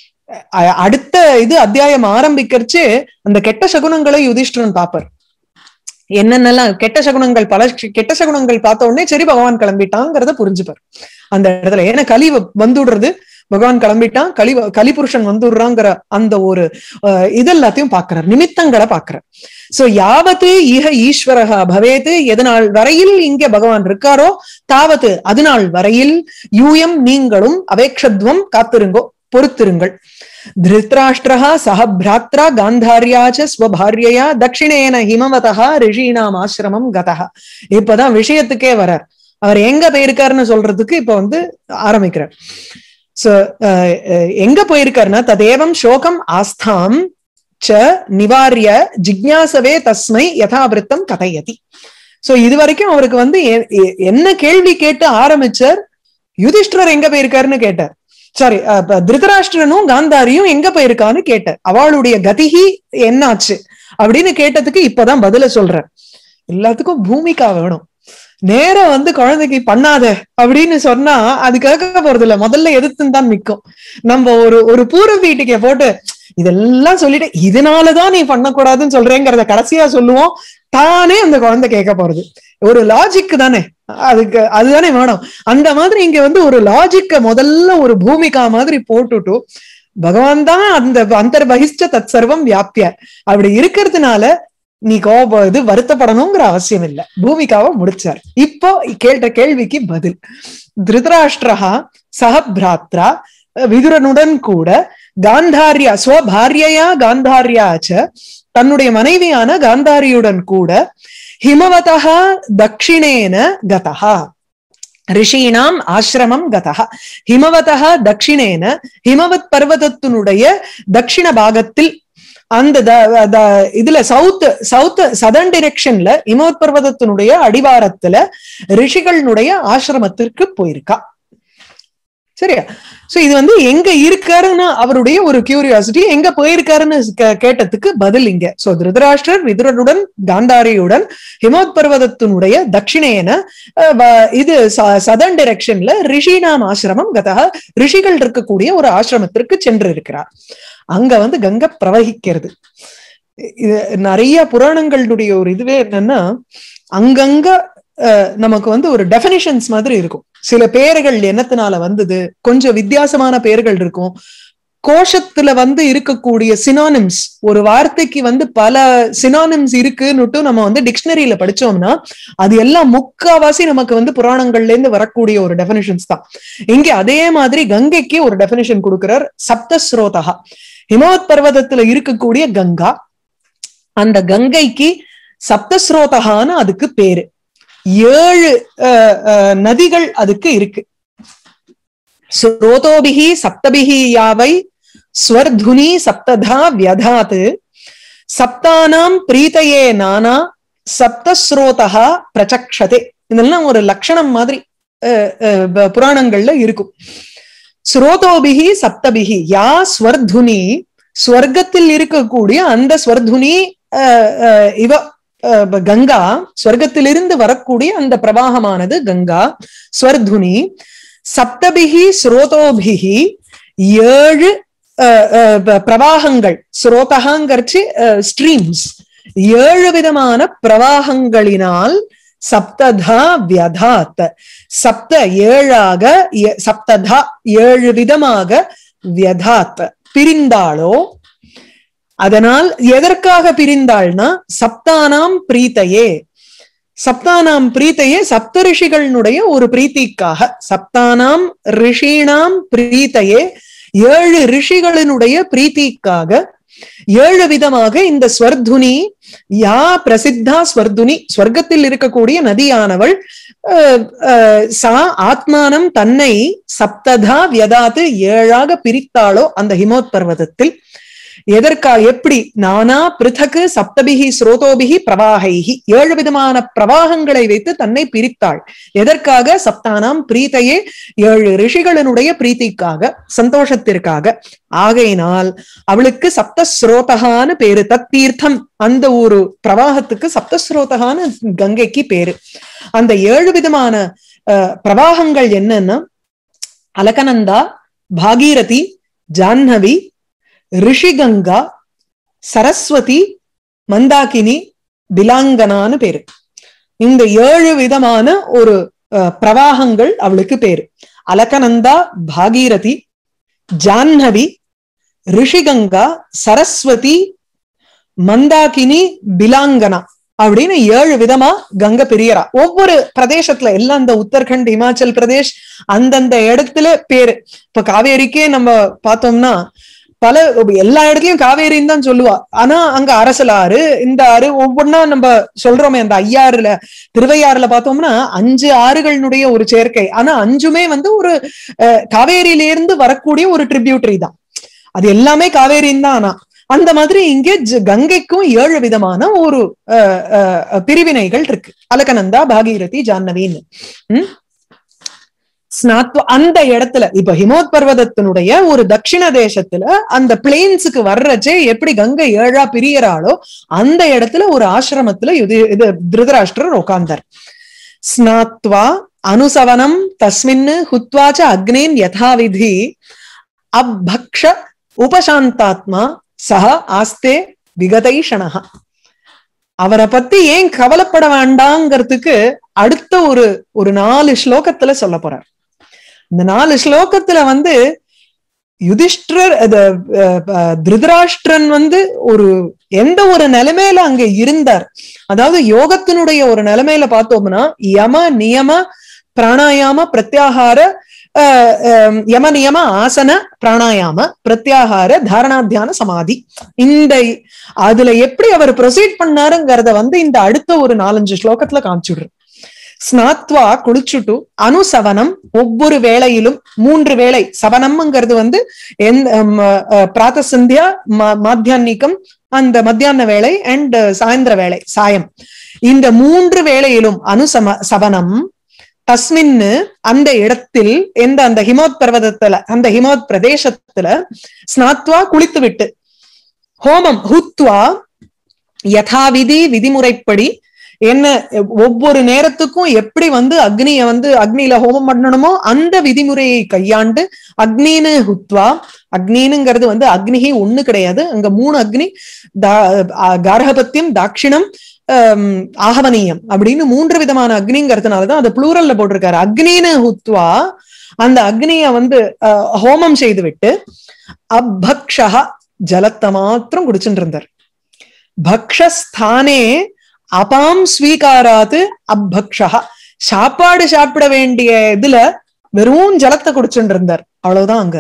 அ- அடுத்த இது அத்தியாயம் ஆரம்பிக்கிறச்சு அந்த கெட்ட சகுனங்களை யுதிஷ்டிரன் பாப்பார் என்னென்னலாம் கெட்ட சகுனங்கள் பல கெட்ட சகுனங்கள் பார்த்த உடனே சரி பகவான் கிளம்பிட்டாங்கிறத புரிஞ்சுப்பார் அந்த இடத்துல ஏன்னா கலி வ- வந்துடுறது பகவான் கிளம்பிட்டான் கலி வ- கலிபுருஷன் வந்துடுறாங்கிற அந்த ஒரு அஹ், இது எல்லாத்தையும் பாக்குறார் நிமித்தங்களை பாக்குறார் சோ யாவத்து ஈக ஈஸ்வரகா பவேது எது நாள் வரையில் இங்க பகவான் இருக்காரோ தாவத்து அது நாள் வரையில் யூயம் நீங்களும் அவேக்ஷத்வம் காத்திருங்கோ பொறுத்திருங்கள் திருத்ராஷ்டிரா சக பிராத்ரா காந்தாரியா ச ஸ்வபாரியயா தட்சிணேன ஹிமவதா ரிஷீனாம் ஆசிரமம் கதா இப்பதான் விஷயத்துக்கே வரார் அவர் எங்க போயிருக்காருன்னு சொல்றதுக்கு இப்ப வந்து ஆரம்பிக்கிறார் சோ எங்க போயிருக்காருன்னா ததேவம் சோகம் ஆஸ்தாம் ச நிவாரிய ஜிக்ஞாசவே தஸ்மை யதாவிருத்தம் கதையதி சோ இது வரைக்கும் அவருக்கு வந்து எ- எ- என்ன கேள்வி கேட்டு ஆரம்பிச்சார் யுதிஷ்டிரர் எங்க போயிருக்காருன்னு கேட்டார் சாரி திருதராஷ்டிரனும் காந்தாரியும் எங்க போயிருக்கான்னு கேட்டார் அவளுடைய கதிகி என்னாச்சு அப்படின்னு கேட்டதுக்கு இப்பதான் பதில சொல்றார் எல்லாத்துக்கும் பூமிகா வேணும் நேரா வந்து குழந்தைக்கு பண்ணாத அப்படின்னு சொன்னா அது கேட்க போறது இல்ல முதல்ல எதிர்த்துன்னு தான் நிக்கும் நம்ம ஒரு ஒரு பூர்வ வீட்டுக்கு போட்டு இதெல்லாம் சொல்லிட்டு இதனாலதான் நீ பண்ணக்கூடாதுன்னு சொல்றேங்கிறத கடைசியா சொல்லுவோம் தானே அந்த குழந்தை கேட்க போறது ஒரு லாஜிக் தானே அதுக்கு அதுதானே வேணும் அந்த மாதிரி இங்க வந்து ஒரு லாஜிக்க முதல்ல ஒரு பூமிகா மாதிரி போட்டுட்டு பகவான் தான் அந்த அந்தர்பகிஷ்ட தத் சர்வம் வியாபிய அப்படி இருக்கிறதுனால நீ கோபம் இது வருத்தப்படணுங்கிற அவசியம் இல்ல பூமிகாவை முடிச்சார் இப்போ கேட்ட கேள்விக்கு பதில் திருதராஷ்டிரஹா சக பிராத்ரா விதுரனுடன் கூட காந்தாரியா ஸ்வபாரியயா காந்தாரியாச்ச தன்னுடைய மனைவியான காந்தாரியுடன் கூட ஹிமவதா தக்ஷிணேன கதஹா ரிஷீனாம் ஆசிரமம் கதஹா ஹிமவதா தக்ஷிணேன ஹிமவத் பர்வதத்தினுடைய தக்ஷிண பாகத்தில் அந்த த- த- இதுல சவுத் சவுத் சதர்ன் டிரெக்ஷன்ல இமவத் பர்வதத்தினுடைய அடிவாரத்துல ரிஷிகளினுடைய ஆசிரமத்திற்கு போயிருக்கா சரியா சோ இது வந்து எங்க இருக்காருன்னு அவருடைய ஒரு கியூரியாசிட்டி எங்க போயிருக்காருன்னு கே- கேட்டதுக்கு பதில் இங்க சோ திருதராஷ்டிரர் விதுரருடன் காந்தாரியுடன் ஹிமோத் பர்வதத்தினுடைய தட்சிணேன அஹ், வ- இது சதர்ன் டைரக்ஷன்ல ரிஷினாம் ஆசிரமம் கதா ரிஷிகள் இருக்கக்கூடிய ஒரு ஆசிரமத்திற்கு சென்று இருக்கிறார் அங்க வந்து கங்கை பிரவகிக்கிறது இது நிறைய புராணங்களுடைய ஒரு இதுவே என்னன்னா அங்கங்க அஹ், நமக்கு வந்து ஒரு டெபினிஷன்ஸ் மாதிரி இருக்கும் சில பேர்கள் என்னத்தினால வந்தது கொஞ்சம் வித்தியாசமான பெயர்கள் இருக்கும் கோஷத்துல வந்து இருக்கக்கூடிய சினானிம்ஸ் ஒரு வார்த்தைக்கு வந்து பல சினானிம்ஸ் இருக்குன்னுட்டு நம்ம வந்து டிக்ஷனரியில படிச்சோம்னா அது எல்லாம் முக்காவாசி நமக்கு வந்து புராணங்கள்ல இருந்து வரக்கூடிய ஒரு டெபினிஷன்ஸ் தான் இங்க அதே மாதிரி கங்கைக்கு ஒரு டெபினிஷன் கொடுக்கிறார் சப்தஸ்ரோதகா ஹிமவத் பர்வதத்துல இருக்கக்கூடிய கங்கா அந்த கங்கைக்கு சப்தஸ்ரோதகான்னு அதுக்கு பேரு ஏழு அஹ், அஹ், நதிகள் அதுக்கு இருக்கு ஸ்ரோதோபிகி சப்தபிகி யாவை ஸ்வர்துனி சப்ததா வியதாத் சப்தானாம் பிரீத்தையே நானா சப்தஸ்ரோதா பிரச்சக்ஷதே இதெல்லாம் ஒரு லட்சணம் மாதிரி அஹ், அஹ், ப- புராணங்கள்ல இருக்கும் ஸ்ரோதோபிகி சப்தபிகி யா ஸ்வர்துனி ஸ்வர்க்கத்தில் இருக்கக்கூடிய அந்த ஸ்வர்துனி அஹ், அஹ், இவ அஹ், ப- கங்கா ஸ்வர்க்கத்திலிருந்து வரக்கூடிய அந்த பிரவாகமானது கங்கா ஸ்வர்துனி சப்தபிகி ஸ்ரோதோபிகி ஏழு அஹ், அஹ், ப- பிரவாகங்கள் ஸ்ரோதகாங்கரிச்சு ஸ்ட்ரீம்ஸ் ஏழு விதமான பிரவாகங்களினால் சப்ததா வியதாத் சப்த ஏழாக எ- சப்ததா ஏழு விதமாக வியதாத் பிரிந்தாளோ அதனால் எதற்காக பிரிந்தாள்னா சப்தானாம் பிரீத்தையே சப்தானாம் பிரீத்தையே சப்த ரிஷிகளினுடைய ஒரு பிரீத்திக்காக சப்தானாம் ரிஷீணாம் பிரீத்தையே ஏழு ரிஷிகளினுடைய பிரீத்திக்காக ஏழு விதமாக இந்த ஸ்வர்துனி யா பிரசித்தா ஸ்வர்துனி ஸ்வர்க்கத்தில் இருக்கக்கூடிய நதியானவள் அஹ், அஹ், சா ஆத்மானம் தன்னை சப்ததா வியதாத்து ஏழாக பிரித்தாளோ அந்த ஹிமோத் பர்வதத்தில் எதற்கா எப்படி நானா பிருத்தகு சப்தபிகி ஸ்ரோதோபிகி பிரவாகைகி ஏழு விதமான பிரவாகங்களை வைத்து தன்னை பிரித்தாள் எதற்காக சப்தானாம் பிரீத்தையே ஏழு ரிஷிகளினுடைய பிரீத்திக்காக சந்தோஷத்திற்காக ஆகையினால் அவளுக்கு சப்தஸ்ரோதகான்னு பேரு தத்தீர்த்தம் அந்த ஒரு பிரவாகத்துக்கு சப்தஸ்ரோதகான்னு கங்கைக்கு பேரு அந்த ஏழு விதமான அஹ், பிரவாகங்கள் என்னன்னா அலகநந்தா பாகீரதி ஜாஹ்னவி ரிஷிகங்கா சரஸ்வதி மந்தாகினி பிலாங்கனான்னு பேரு இந்த ஏழு விதமான ஒரு அஹ், பிரவாகங்கள் அவளுக்கு பேரு அலகநந்தா பாகீரதி ஜாஹ்னவி ரிஷிகங்கா சரஸ்வதி மந்தாகினி பிலாங்கனா அப்படின்னு ஏழு விதமா கங்க பிரியரா ஒவ்வொரு பிரதேசத்துல எல்லாம் இந்த உத்தரகண்ட் இமாச்சல் பிரதேஷ் அந்தந்த இடத்துல பேரு இப்ப காவேரிக்கே நம்ம பார்த்தோம்னா பல எல்லா இடத்துலயும் காவேரின்னு தான் சொல்லுவா ஆனா அங்க அரசலாறு இந்த ஆறு ஒவ்வொன்னா நம்ம சொல்றோமே அந்த ஐயாறுல திருவையாறுல பார்த்தோம்னா அஞ்சு ஆறுகளினுடைய ஒரு சேர்க்கை ஆனா அஞ்சுமே வந்து ஒரு அஹ், காவேரியிலிருந்து வரக்கூடிய ஒரு ட்ரிபியூட்டரி தான் அது எல்லாமே காவேரின்னு தான் ஆனா அந்த மாதிரி இங்க ஜ- கங்கைக்கும் ஏழு விதமான ஒரு அஹ், அஹ், பிரிவினைகள் இருக்கு அலகநந்தா பாகீரதி ஜான்னவின்னு ம்? ஸ்நாத்வ அந்த இடத்துல இப்ப ஹிமோத் பர்வதத்தினுடைய ஒரு தட்சிண தேசத்துல அந்த பிளேன்ஸுக்கு வர்றச்சே எப்படி கங்கை ஏழா பிரியறாளோ அந்த இடத்துல ஒரு ஆசிரமத்துல இது இது திருதராஷ்டிரர் உட்கார்ந்தார் ஸ்நாத்வா அனுசவனம் தஸ்மின்னு ஹுத்வாச்ச அக்னேன் யதாவிதி அபக்ஷ உபசாந்தாத்மா சஹ ஆஸ்தே விகதைஷணஹ அவரை பத்தி ஏன் கவலைப்பட வேண்டாங்கிறதுக்கு அடுத்த ஒரு ஒரு நாலு ஸ்லோகத்துல சொல்ல போறார் இந்த நாலு ஸ்லோகத்துல வந்து யுதிஷ்டர் அது, அஹ், அஹ், திருதராஷ்டிரன் வந்து ஒரு எந்த ஒரு நிலைமையில அங்க இருந்தார் அதாவது யோகத்தினுடைய ஒரு நிலைமையில பார்த்தோம்னா யம நியம பிராணாயாம பிரத்யாகார அஹ், அஹ், யம நியம ஆசன பிராணாயாம பிரத்யாகார தாரணாத்தியான சமாதி இந்த அதுல எப்படி அவர் ப்ரொசீட் பண்ணாருங்கிறத வந்து இந்த அடுத்த ஒரு நாலஞ்சு ஸ்லோகத்துல காமிச்சுடுற ஸ்நாத்வா குளிச்சுட்டு அனுசவனம் ஒவ்வொரு வேளையிலும் மூன்று வேளை சவனம்ங்கிறது வந்து எந்த ம், அஹ், பிராத்த சந்தியா ம- மாத்தியான்னிகம் அந்த மத்தியான வேளை அண்ட் சாயந்திர வேளை சாயம் இந்த மூன்று வேளையிலும் அனுசம சவனம் தஸ்மின்னு அந்த இடத்தில் எந்த அந்த ஹிமோத் பர்வதத்துல அந்த ஹிமோத் பிரதேசத்துல ஸ்நாத்வா குளித்து விட்டு ஹோமம் ஹுத்வா யதாவிதி விதிமுறைப்படி என்ன ஒவ்வொரு நேரத்துக்கும் எப்படி வந்து அக்னிய வந்து அக்னியில ஹோமம் பண்ணணுமோ அந்த விதிமுறையை கையாண்டு அக்னின்னு ஹுத்வா அக்னினுங்கிறது வந்து அக்னிகி ஒண்ணு கிடையாது அங்க மூணு அக்னி கார்கபத்தியம் தாட்சிணம் ஆகவனீயம் அப்படின்னு மூன்று விதமான அக்னிங்கிறதுனாலதான் அது ப்ளூரல்ல போட்டிருக்காரு அக்னின்னு ஹுத்வா அந்த அக்னிய வந்து ஹோமம் செய்து விட்டு அபக்ஷா ஜலத்தை மாத்திரம் குடிச்சுட்டு இருந்தார் பக்ஷஸ்தானே அபாம் ஸ்வீகாராது அபக்ஷா சாப்பாடு சாப்பிட வேண்டிய இதுல வெறும் ஜலத்தை குடிச்சுட்டு இருந்தார் அவ்வளவுதான் அங்க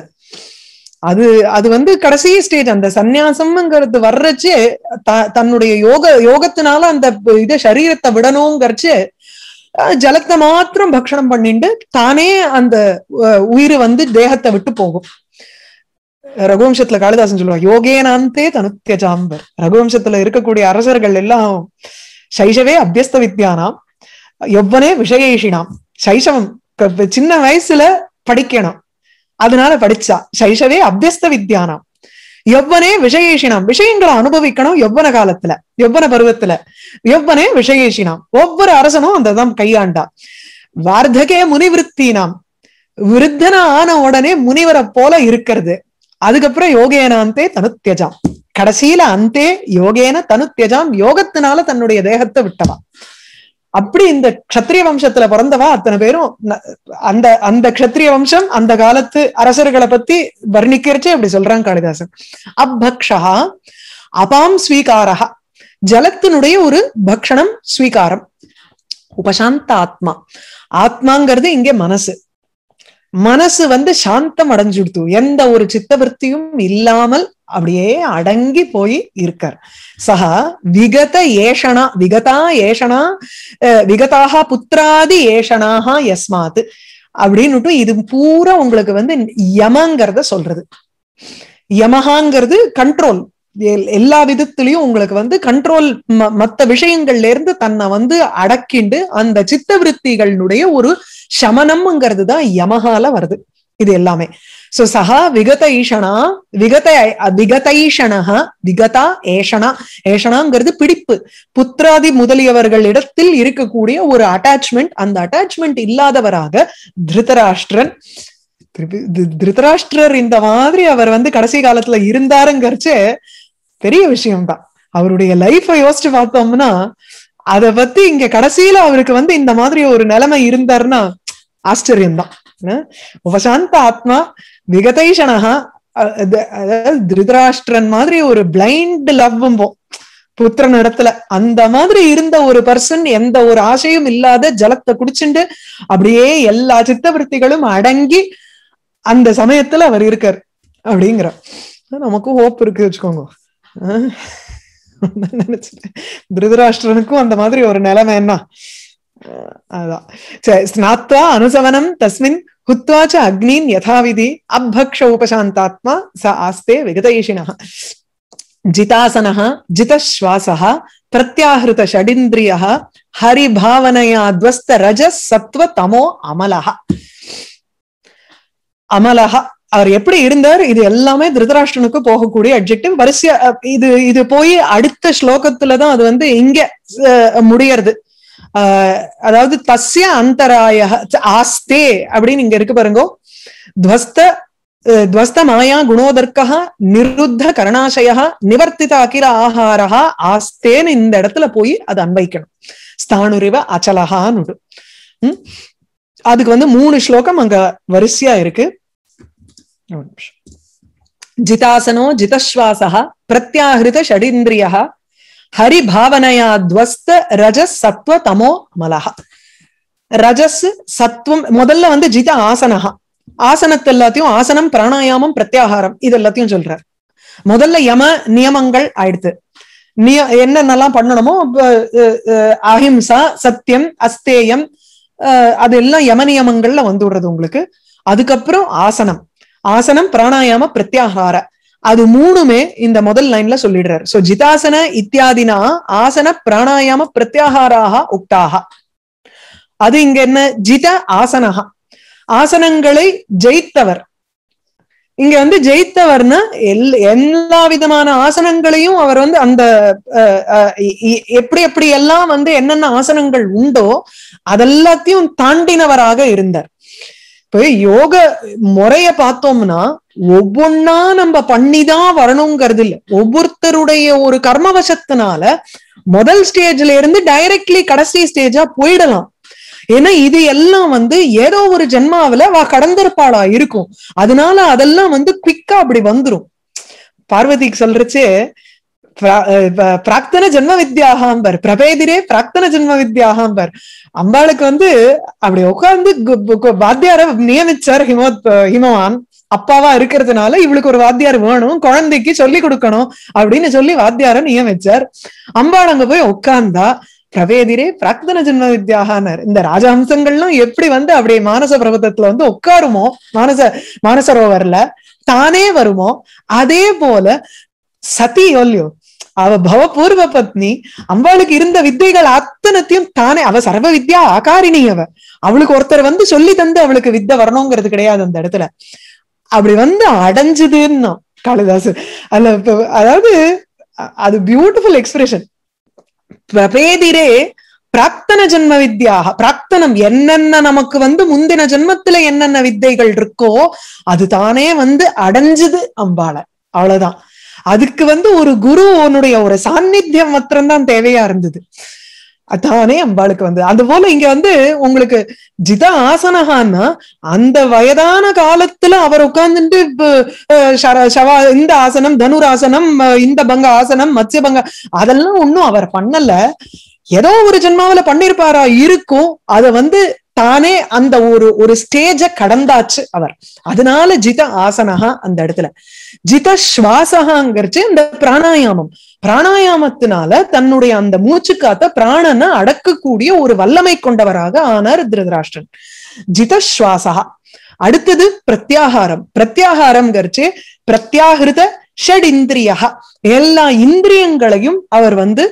அது அது வந்து கடைசி ஸ்டேஜ் அந்த சந்நியாசம்ங்கிறது வர்றச்சு தன்னுடைய யோக யோகத்தினால அந்த இத சரீரத்தை விடணுங்கிறச்சு ஜலத்தை மாத்திரம் பக்ஷணம் பண்ணிட்டு தானே அந்த உயிர் வந்து தேகத்தை விட்டு போகும் ரகுவம்சத்துல காளிதாசன் சொல்லுவாங்க யோகேனாந்தே தனுத்தியஜாம்பர் ரகுவம்சத்துல இருக்கக்கூடிய அரசர்கள் எல்லாம் சைஷவே அபியஸ்த வித்யானாம் எவ்வனே விஷயேஷினாம் சைஷவம் சின்ன வயசுல படிக்கணும் அதனால படிச்சா சைஷவே அபியஸ்த வித்யானாம் எவ்வனே விஷயேஷினாம் விஷயங்களை அனுபவிக்கணும் எவ்வன காலத்துல எவ்வன பருவத்துல எவ்வனே விஷயேஷினாம் ஒவ்வொரு அரசனும் அந்த தான் கையாண்டா வார்த்தகே முனிவிருத்தினாம் விருத்தன ஆன உடனே முனிவரை போல இருக்கிறது அதுக்கப்புறம் யோகேனாந்தே தனுத்தியஜாம் கடைசியில அந்தே யோகேன தனுத்தியஜாம் யோகத்தினால தன்னுடைய தேகத்தை விட்டவா அப்படி இந்த கத்திரிய வம்சத்துல பிறந்தவா அத்தனை பேரும் அந்த அந்த கத்திரிய வம்சம் அந்த காலத்து அரசர்களை பத்தி வர்ணிக்கிறச்சே அப்படி சொல்றாங்க காளிதாசன் அப்பக்ஷா அபாம் ஸ்வீகாரா ஜலத்தினுடைய ஒரு பக்ஷணம் ஸ்வீகாரம் உபசாந்த ஆத்மா ஆத்மாங்கிறது இங்க மனசு மனசு வந்து சாந்தம் அடைஞ்சுடுத்து எந்த ஒரு சித்தவருத்தியும் இல்லாமல் அப்படியே அடங்கி போய் இருக்கார் சஹா விகத ஏஷனா விகதா ஏஷனா விகதாக புத்திராதி ஏஷனாக யஸ்மாத் அப்படின்னுட்டு இது பூரா உங்களுக்கு வந்து யமங்கிறத சொல்றது யமஹாங்கிறது கண்ட்ரோல் எல்லா விதத்திலையும் உங்களுக்கு வந்து கண்ட்ரோல் மத்த விஷயங்கள்ல இருந்து தன்னை வந்து அடக்கிண்டு அந்த சித்தவருத்திகளுடைய ஒரு சமனம்ங்கிறது தான் யமஹால வருது இது எல்லாமே சோ சஹா விகத ஈஷனா விகத விகதைஷணக விகதா ஏஷனா ஏஷனாங்கிறது பிடிப்பு புத்திராதி முதலியவர்கள் இடத்தில் இருக்கக்கூடிய ஒரு அட்டாச்மெண்ட் அந்த அட்டாச்மெண்ட் இல்லாதவராக திருதராஷ்டிரன் திருதராஷ்டிரர் இந்த மாதிரி அவர் வந்து கடைசி காலத்துல இருந்தாருங்கிறச்சு பெரிய விஷயம்தான் அவருடைய லைஃபை யோசிச்சு பார்த்தோம்னா அத பத்தி இங்க கடைசியில அவருக்கு வந்து இந்த மாதிரி ஒரு நிலைமை இருந்தாருன்னா ஆச்சரியம்தான் உபசாந்த ஆத்மா விகதைஷனகா அதாவது திருதராஷ்டிரன் மாதிரி ஒரு பிளைண்ட் லவ்வும் புத்திரன் இடத்துல அந்த மாதிரி இருந்த ஒரு பர்சன் எந்த ஒரு ஆசையும் இல்லாத ஜலத்தை குடிச்சுண்டு அப்படியே எல்லா சித்தவருத்திகளும் அடங்கி அந்த சமயத்துல அவர் இருக்கார் அப்படிங்கிற நமக்கும் ஹோப் இருக்கு வச்சுக்கோங்க நினைச்சிட்டேன் திருதராஷ்டிரனுக்கும் அந்த மாதிரி ஒரு நிலைமை என்ன அதான் ஸ்நாத்வா அனுசவனம் தஸ்மின் ஹுத்வாச்ச அக்னீன் யதாவிதி அபக்ஷ உபசாந்தாத்மா ச ஆஸ்தே விகதயிஷிணः जितासनः जितश्वासः प्रत्याहृत षडिन्द्रियः हरिभावनया ध्वस्त रजः सत्व तमो अमलः அமலஹா அவர் எப்படி இருந்தார் இது எல்லாமே திருதராஷ்டனுக்கு போகக்கூடிய அப்ஜெக்டிவ் வரிசையா இது இது போய் அடுத்த ஸ்லோகத்துலதான் அது வந்து இங்க முடியறது ஆஹ் அதாவது தஸ்ய அந்தராய ஆஸ்தே அப்படின்னு இங்க இருக்கு பாருங்க துவஸ்த துவஸ்த மாயா குணோதர்க்கா நிருத்த கரணாசய நிவர்த்தித அகில ஆஹாரா ஆஸ்தேன்னு இந்த இடத்துல போய் அது அன்வைக்கணும் ஸ்தானுரிவ அச்சலகான்னு உம் அதுக்கு வந்து மூணு ஸ்லோகம் அங்க வரிசையா இருக்கு ஜிதாசனோ ஜிதஸ்வாசா பிரத்யாஹிருத ஷடிந்திரிய ஹரிபாவனையா துவஸ்த ரஜஸ் சத்வ தமோ அமலஹா ரஜஸ் சத்வம் முதல்ல வந்து ஜித ஆசனஹா ஆசனத்தை எல்லாத்தையும் ஆசனம் பிராணாயாமம் பிரத்யாகாரம் இது எல்லாத்தையும் சொல்றார் முதல்ல யம நியமங்கள் ஆயிடுத்து நிய என்னென்னலாம் பண்ணணுமோ அஹிம்சா சத்தியம் அஸ்தேயம் அதெல்லாம் யம நியமங்கள்ல வந்து விடுறது உங்களுக்கு அதுக்கப்புறம் ஆசனம் ஆசனம் பிராணாயாம பிரத்யாகார அது மூணுமே இந்த முதல் லைன்ல சொல்லிடுறாரு சோ ஜிதாசன இத்தியாதினா ஆசன பிராணாயாம பிரத்யாகாராக உக்தாக அது இங்க என்ன ஜித ஆசனஹா ஆசனங்களை ஜெயித்தவர் இங்க வந்து ஜெயித்தவர்னா எல் எல்லா விதமான ஆசனங்களையும் அவர் வந்து அந்த அஹ், அஹ், இ- இ- எப்படி எப்படி எல்லாம் வந்து என்னென்ன ஆசனங்கள் உண்டோ அதெல்லாத்தையும் தாண்டினவராக இருந்தார் இப்ப யோக முறைய பார்த்தோம்னா ஒவ்வொன்னா நம்ம பண்ணிதான் வரணுங்கிறது இல்ல ஒவ்வொருத்தருடைய ஒரு கர்மவசத்தினால முதல் ஸ்டேஜ்ல இருந்து டைரக்ட்லி கடைசி ஸ்டேஜா போயிடலாம் ஏன்னா இது எல்லாம் வந்து ஏதோ ஒரு ஜென்மாவில வா கடந்திருப்பாளா இருக்கும் அதனால அதெல்லாம் வந்து குவிக்கா அப்படி வந்துரும் பார்வதிக்கு சொல்றச்சே பிர- அஹ் பிராக்தன ஜென்ம வித்யாகாம்பர் பிரபேதிரே பிராக்தன ஜென்ம வித்யாகாம்பர் அம்பாளுக்கு வந்து அப்படி உட்கார்ந்து கு- கு- கு- வாத்தியார நியமிச்சார் ஹிமோத் ஹிமவான் அப்பாவா இருக்கிறதுனால இவளுக்கு ஒரு வாத்தியார் வேணும் குழந்தைக்கு சொல்லி கொடுக்கணும் அப்படின்னு சொல்லி வாத்தியார நியமிச்சார் அம்பாள் அங்க போய் உட்கார்ந்தா பிரவேதிரே பிராக்தன ஜென்ம வித்யாகானர் இந்த ராஜஹம்சங்கள்லாம் எப்படி வந்து அப்படியே மானச பிரபதத்துல வந்து உட்காருமோ மானச மானசரோவர்ல தானே வருமோ அதே போல சதி இல்லையோ அவ பவபூர்வ பத்னி அம்பாளுக்கு இருந்த வித்தைகள் அத்தனத்தையும் தானே அவ சர்வ வித்யா ஆகாரிணி அவ அவளுக்கு ஒருத்தர் வந்து சொல்லி தந்து அவளுக்கு வித்தை வரணுங்கிறது கிடையாது அந்த இடத்துல அப்படி வந்து அடைஞ்சதுன்னா காளிதாசு அதுல இப்ப- அதாவது அ- அது பியூட்டிஃபுல் எக்ஸ்பிரஷன் பிரபேதிரே பிராக்தன ஜென்ம வித்யாக பிராக்தனம் என்னென்ன நமக்கு வந்து முந்தின ஜென்மத்துல என்னென்ன வித்தைகள் இருக்கோ அது தானே வந்து அடைஞ்சது அம்பாளை அவ்வளவுதான் அதுக்கு வந்து ஒரு குரு உன்னுடைய ஒரு சாநித்தியம் மாத்திரம்தான் தேவையா இருந்தது அதானே அம்பாளுக்கு வந்து அது போல இங்க வந்து உங்களுக்கு ஜித ஆசனகான்னா அந்த வயதான காலத்துல அவர் உட்கார்ந்துட்டு இப்ப, அஹ், ஷர- ஷவா இந்த ஆசனம் தனுராசனம் அஹ், இந்த பங்க ஆசனம் மத்ய பங்க அதெல்லாம் ஒண்ணும் அவர் பண்ணல ஏதோ ஒரு ஜென்மாவில பண்ணிருப்பாரா இருக்கும் அத வந்து தானே அந்த ஒரு ஒரு ஸ்டேஜ கடந்தாச்சு அவர் அதனால ஜித ஆசனஹா அந்த இடத்துல ஜித சுவாசகாங்கிறச்சு இந்த பிராணாயாமம் பிராணாயாமத்தினால தன்னுடைய அந்த மூச்சு காத்த பிராணனை அடக்கக்கூடிய ஒரு வல்லமை கொண்டவராக ஆனார் திருதராஷ்டிரன் ஜித சுவாசகா அடுத்தது பிரத்யாகாரம் பிரத்யாகாரம்ங்கிறச்சு பிரத்யாகிருத ஷட் இந்திரியா எல்லா இந்திரியங்களையும் அவர் வந்து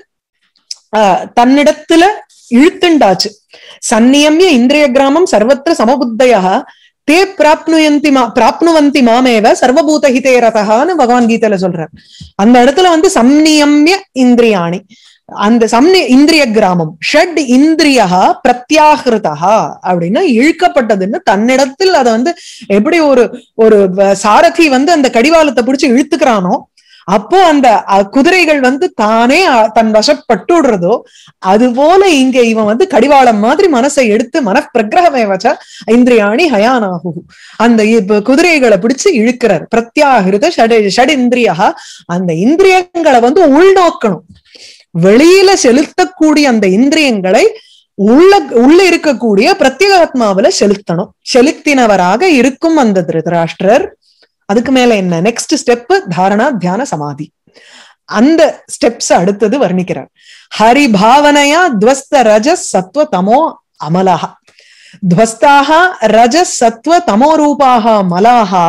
ஆஹ், தன்னிடத்துல இழுத்துண்டாச்சு சந்நியமிய இந்திரிய கிராமம் சர்வத்திர சமபுத்தயா தே பிராப்னுயந்தி மா பிராப்னுவந்தி மாமேவ சர்வபூத ஹிதே ரதகான்னு பகவான் கீதையில சொல்றார் அந்த இடத்துல வந்து சம்நியமிய இந்திரியாணி அந்த சம்னி இந்திரிய கிராமம் ஷட் இந்திரியா பிரத்யாகிருதா அப்படின்னா இழுக்கப்பட்டதுன்னு தன்னிடத்தில் அதை வந்து எப்படி ஒரு ஒரு வ- சாரதி வந்து அந்த கடிவாளத்தை பிடிச்சு இழுத்துக்கிறானோ அப்போ அந்த அஹ், குதிரைகள் வந்து தானே அஹ், தன் வசப்பட்டுடுறதோ அது போல இங்க இவன் வந்து கடிவாளம் மாதிரி மனசை எடுத்து மனப்பிரகிரகமே வச்ச இந்திரியாணி ஹயானாகு அந்த இப்ப குதிரைகளை பிடிச்சு இழுக்கிறார் பிரத்யாகிருத ஷட ஷட் இந்திரியா அந்த இந்திரியங்களை வந்து உள்நோக்கணும் வெளியில செலுத்தக்கூடிய அந்த இந்திரியங்களை உள்ள உள்ள இருக்கக்கூடிய பிரத்யேகாத்மாவில செலுத்தணும் செலுத்தினவராக இருக்கும் அந்த திருதராஷ்டிரர் அதுக்கு மேல என்ன நெக்ஸ்ட் ஸ்டெப் தாரணா தியான சமாதி அந்த ஸ்டெப்ஸ் அடுத்தது வர்ணிக்கிறார் ஹரி பாவனையா துவஸ்த ரஜஸ் சத்வ தமோ அமலஹா துவஸ்தாக ரஜஸ் சத்வ தமோ ரூபாக மலாகா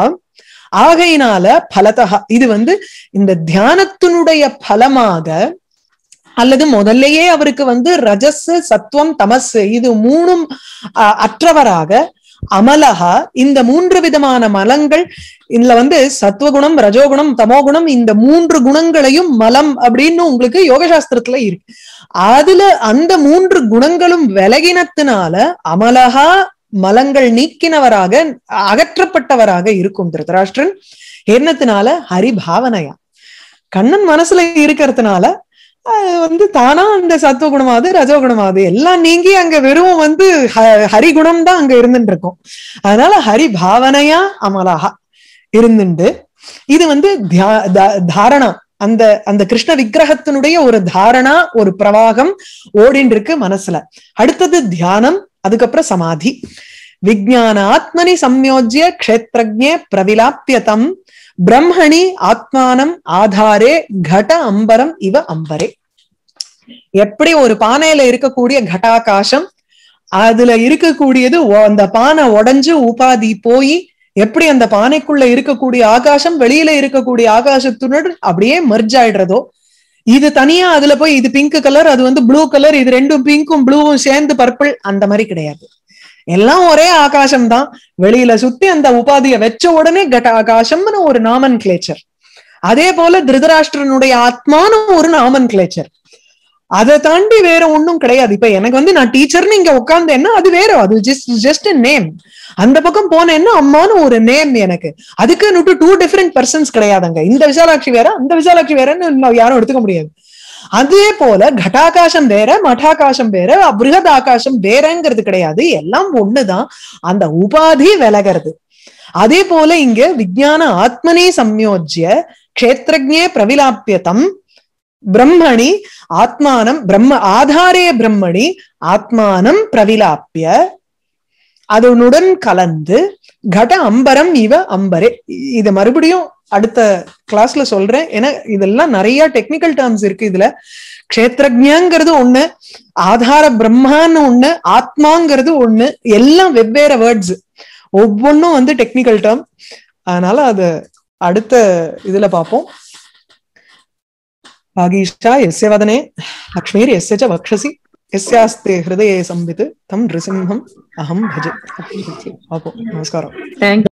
ஆகையினால பலதகா இது வந்து இந்த தியானத்தினுடைய பலமாக அல்லது முதல்லயே அவருக்கு வந்து ரஜஸ் சத்துவம் தமஸ் இது மூணும் அஹ், அற்றவராக அமலகா இந்த மூன்று விதமான மலங்கள் இதுல வந்து சத்துவகுணம் ரஜோகுணம் தமோகுணம் இந்த மூன்று குணங்களையும் மலம் அப்படின்னு உங்களுக்கு யோகசாஸ்திரத்துல இருக்கு அதுல அந்த மூன்று குணங்களும் விலகினத்தினால அமலகா மலங்கள் நீக்கினவராக அகற்றப்பட்டவராக இருக்கும் திருதராஷ்டிரன் என்னத்தினால ஹரிபாவனையா கண்ணன் மனசுல இருக்கிறதுனால அஹ் வந்து தானா அந்த சத்துவகுணமாவது ரஜோகுணமாவது எல்லாம் நீங்கி அங்க வெறும் வந்து ஹ- ஹரிகுணம் தான் அங்க இருந்துட்டு இருக்கும் அதனால ஹரி பாவனையா அமலாகா இருந்துண்டு இது வந்து தியா- த- தாரணா அந்த அந்த கிருஷ்ண விக்கிரகத்தினுடைய ஒரு தாரணா ஒரு பிரவாகம் ஓடின்னு இருக்கு மனசுல அடுத்தது தியானம் அதுக்கப்புறம் சமாதி விஜயான ஆத்மனி சம்யோஜ்ய க்ஷேத்ரஜே பிரவிலாப்பியதம் பிரம்மணி ஆத்மானம் ஆதாரே கட அம்பரம் இவ அம்பரே எப்படி ஒரு பானையில இருக்கக்கூடிய கட்டாகாசம் அதுல இருக்கக்கூடியது ஒ- அந்த பானை உடைஞ்சு உபாதி போய் எப்படி அந்த பானைக்குள்ள இருக்கக்கூடிய ஆகாசம் வெளியில இருக்கக்கூடிய ஆகாசத்துடன் அப்படியே மெர்ஜ் ஆயிடுறதோ இது தனியா அதுல போய் இது பிங்க் கலர் அது வந்து ப்ளூ கலர் இது ரெண்டும் பிங்க்கும் ப்ளூவும் சேர்ந்து பர்பிள் அந்த மாதிரி கிடையாது எல்லாம் ஒரே ஆகாசம் தான் வெளியில சுத்தி அந்த உபாதியை வச்ச உடனே கட ஆகாசம்னு ஒரு நாமன் கிளேச்சர் அதே போல திருதராஷ்டிரனுடைய ஆத்மானு ஒரு நாமன் கிளேச்சர் அதை தாண்டி வேற ஒண்ணும் கிடையாது இப்ப எனக்கு வந்து நான் டீச்சர்னு இங்க உட்கார்ந்தேன்னா அது வேற அது ஜஸ்ட் ஜஸ்ட் நேம் அந்த பக்கம் போனேன்னா அம்மானு ஒரு நேம் எனக்கு அதுக்கு டூ டிஃபரெண்ட் பர்சன்ஸ் கிடையாதுங்க இந்த விசாலாட்சி வேற அந்த விசாலாட்சி வேறன்னு யாரும் எடுத்துக்க முடியாது அதே போல கட்டாகாசம் வேற மட்டாகாசம் வேற அபிருகத் ஆகாசம் வேறங்கிறது கிடையாது எல்லாம் ஒண்ணுதான் அந்த உபாதி விலகிறது அதே போல இங்க விஜயான ஆத்மனே சம்யோஜ்ய கஷேத்திரஜே பிரவிலாப்பியதம் பிரம்மணி ஆத்மானம் பிரம்ம ஆதாரே பிரம்மணி ஆத்மானம் பிரவிலாப்பிய அதனுடன் கலந்து கட அம்பரம் இவ அம்பரே இத மறுபடியும் அடுத்த கிளாஸ்ல சொல்றேன் ஏன்னா இதெல்லாம் நிறைய டெக்னிக்கல் டேர்ம்ஸ் இருக்கு இதுல கஷேத்திரஜங்கிறது ஒண்ணு ஆதார பிரம்மான்னு ஒண்ணு ஆத்மாங்கிறது ஒண்ணு எல்லாம் வெவ்வேறு வேர்ட்ஸ் ஒவ்வொன்றும் வந்து டெக்னிக்கல் டேர்ம் அதனால அது அடுத்த இதுல பார்ப்போம் भागीशा यस्य वदने लक्ष्मीर् यस्य च वक्षसि यस्यास्ते हृदये संवित् तं नृसिंहम् अहं भजे नमस्कारः Thank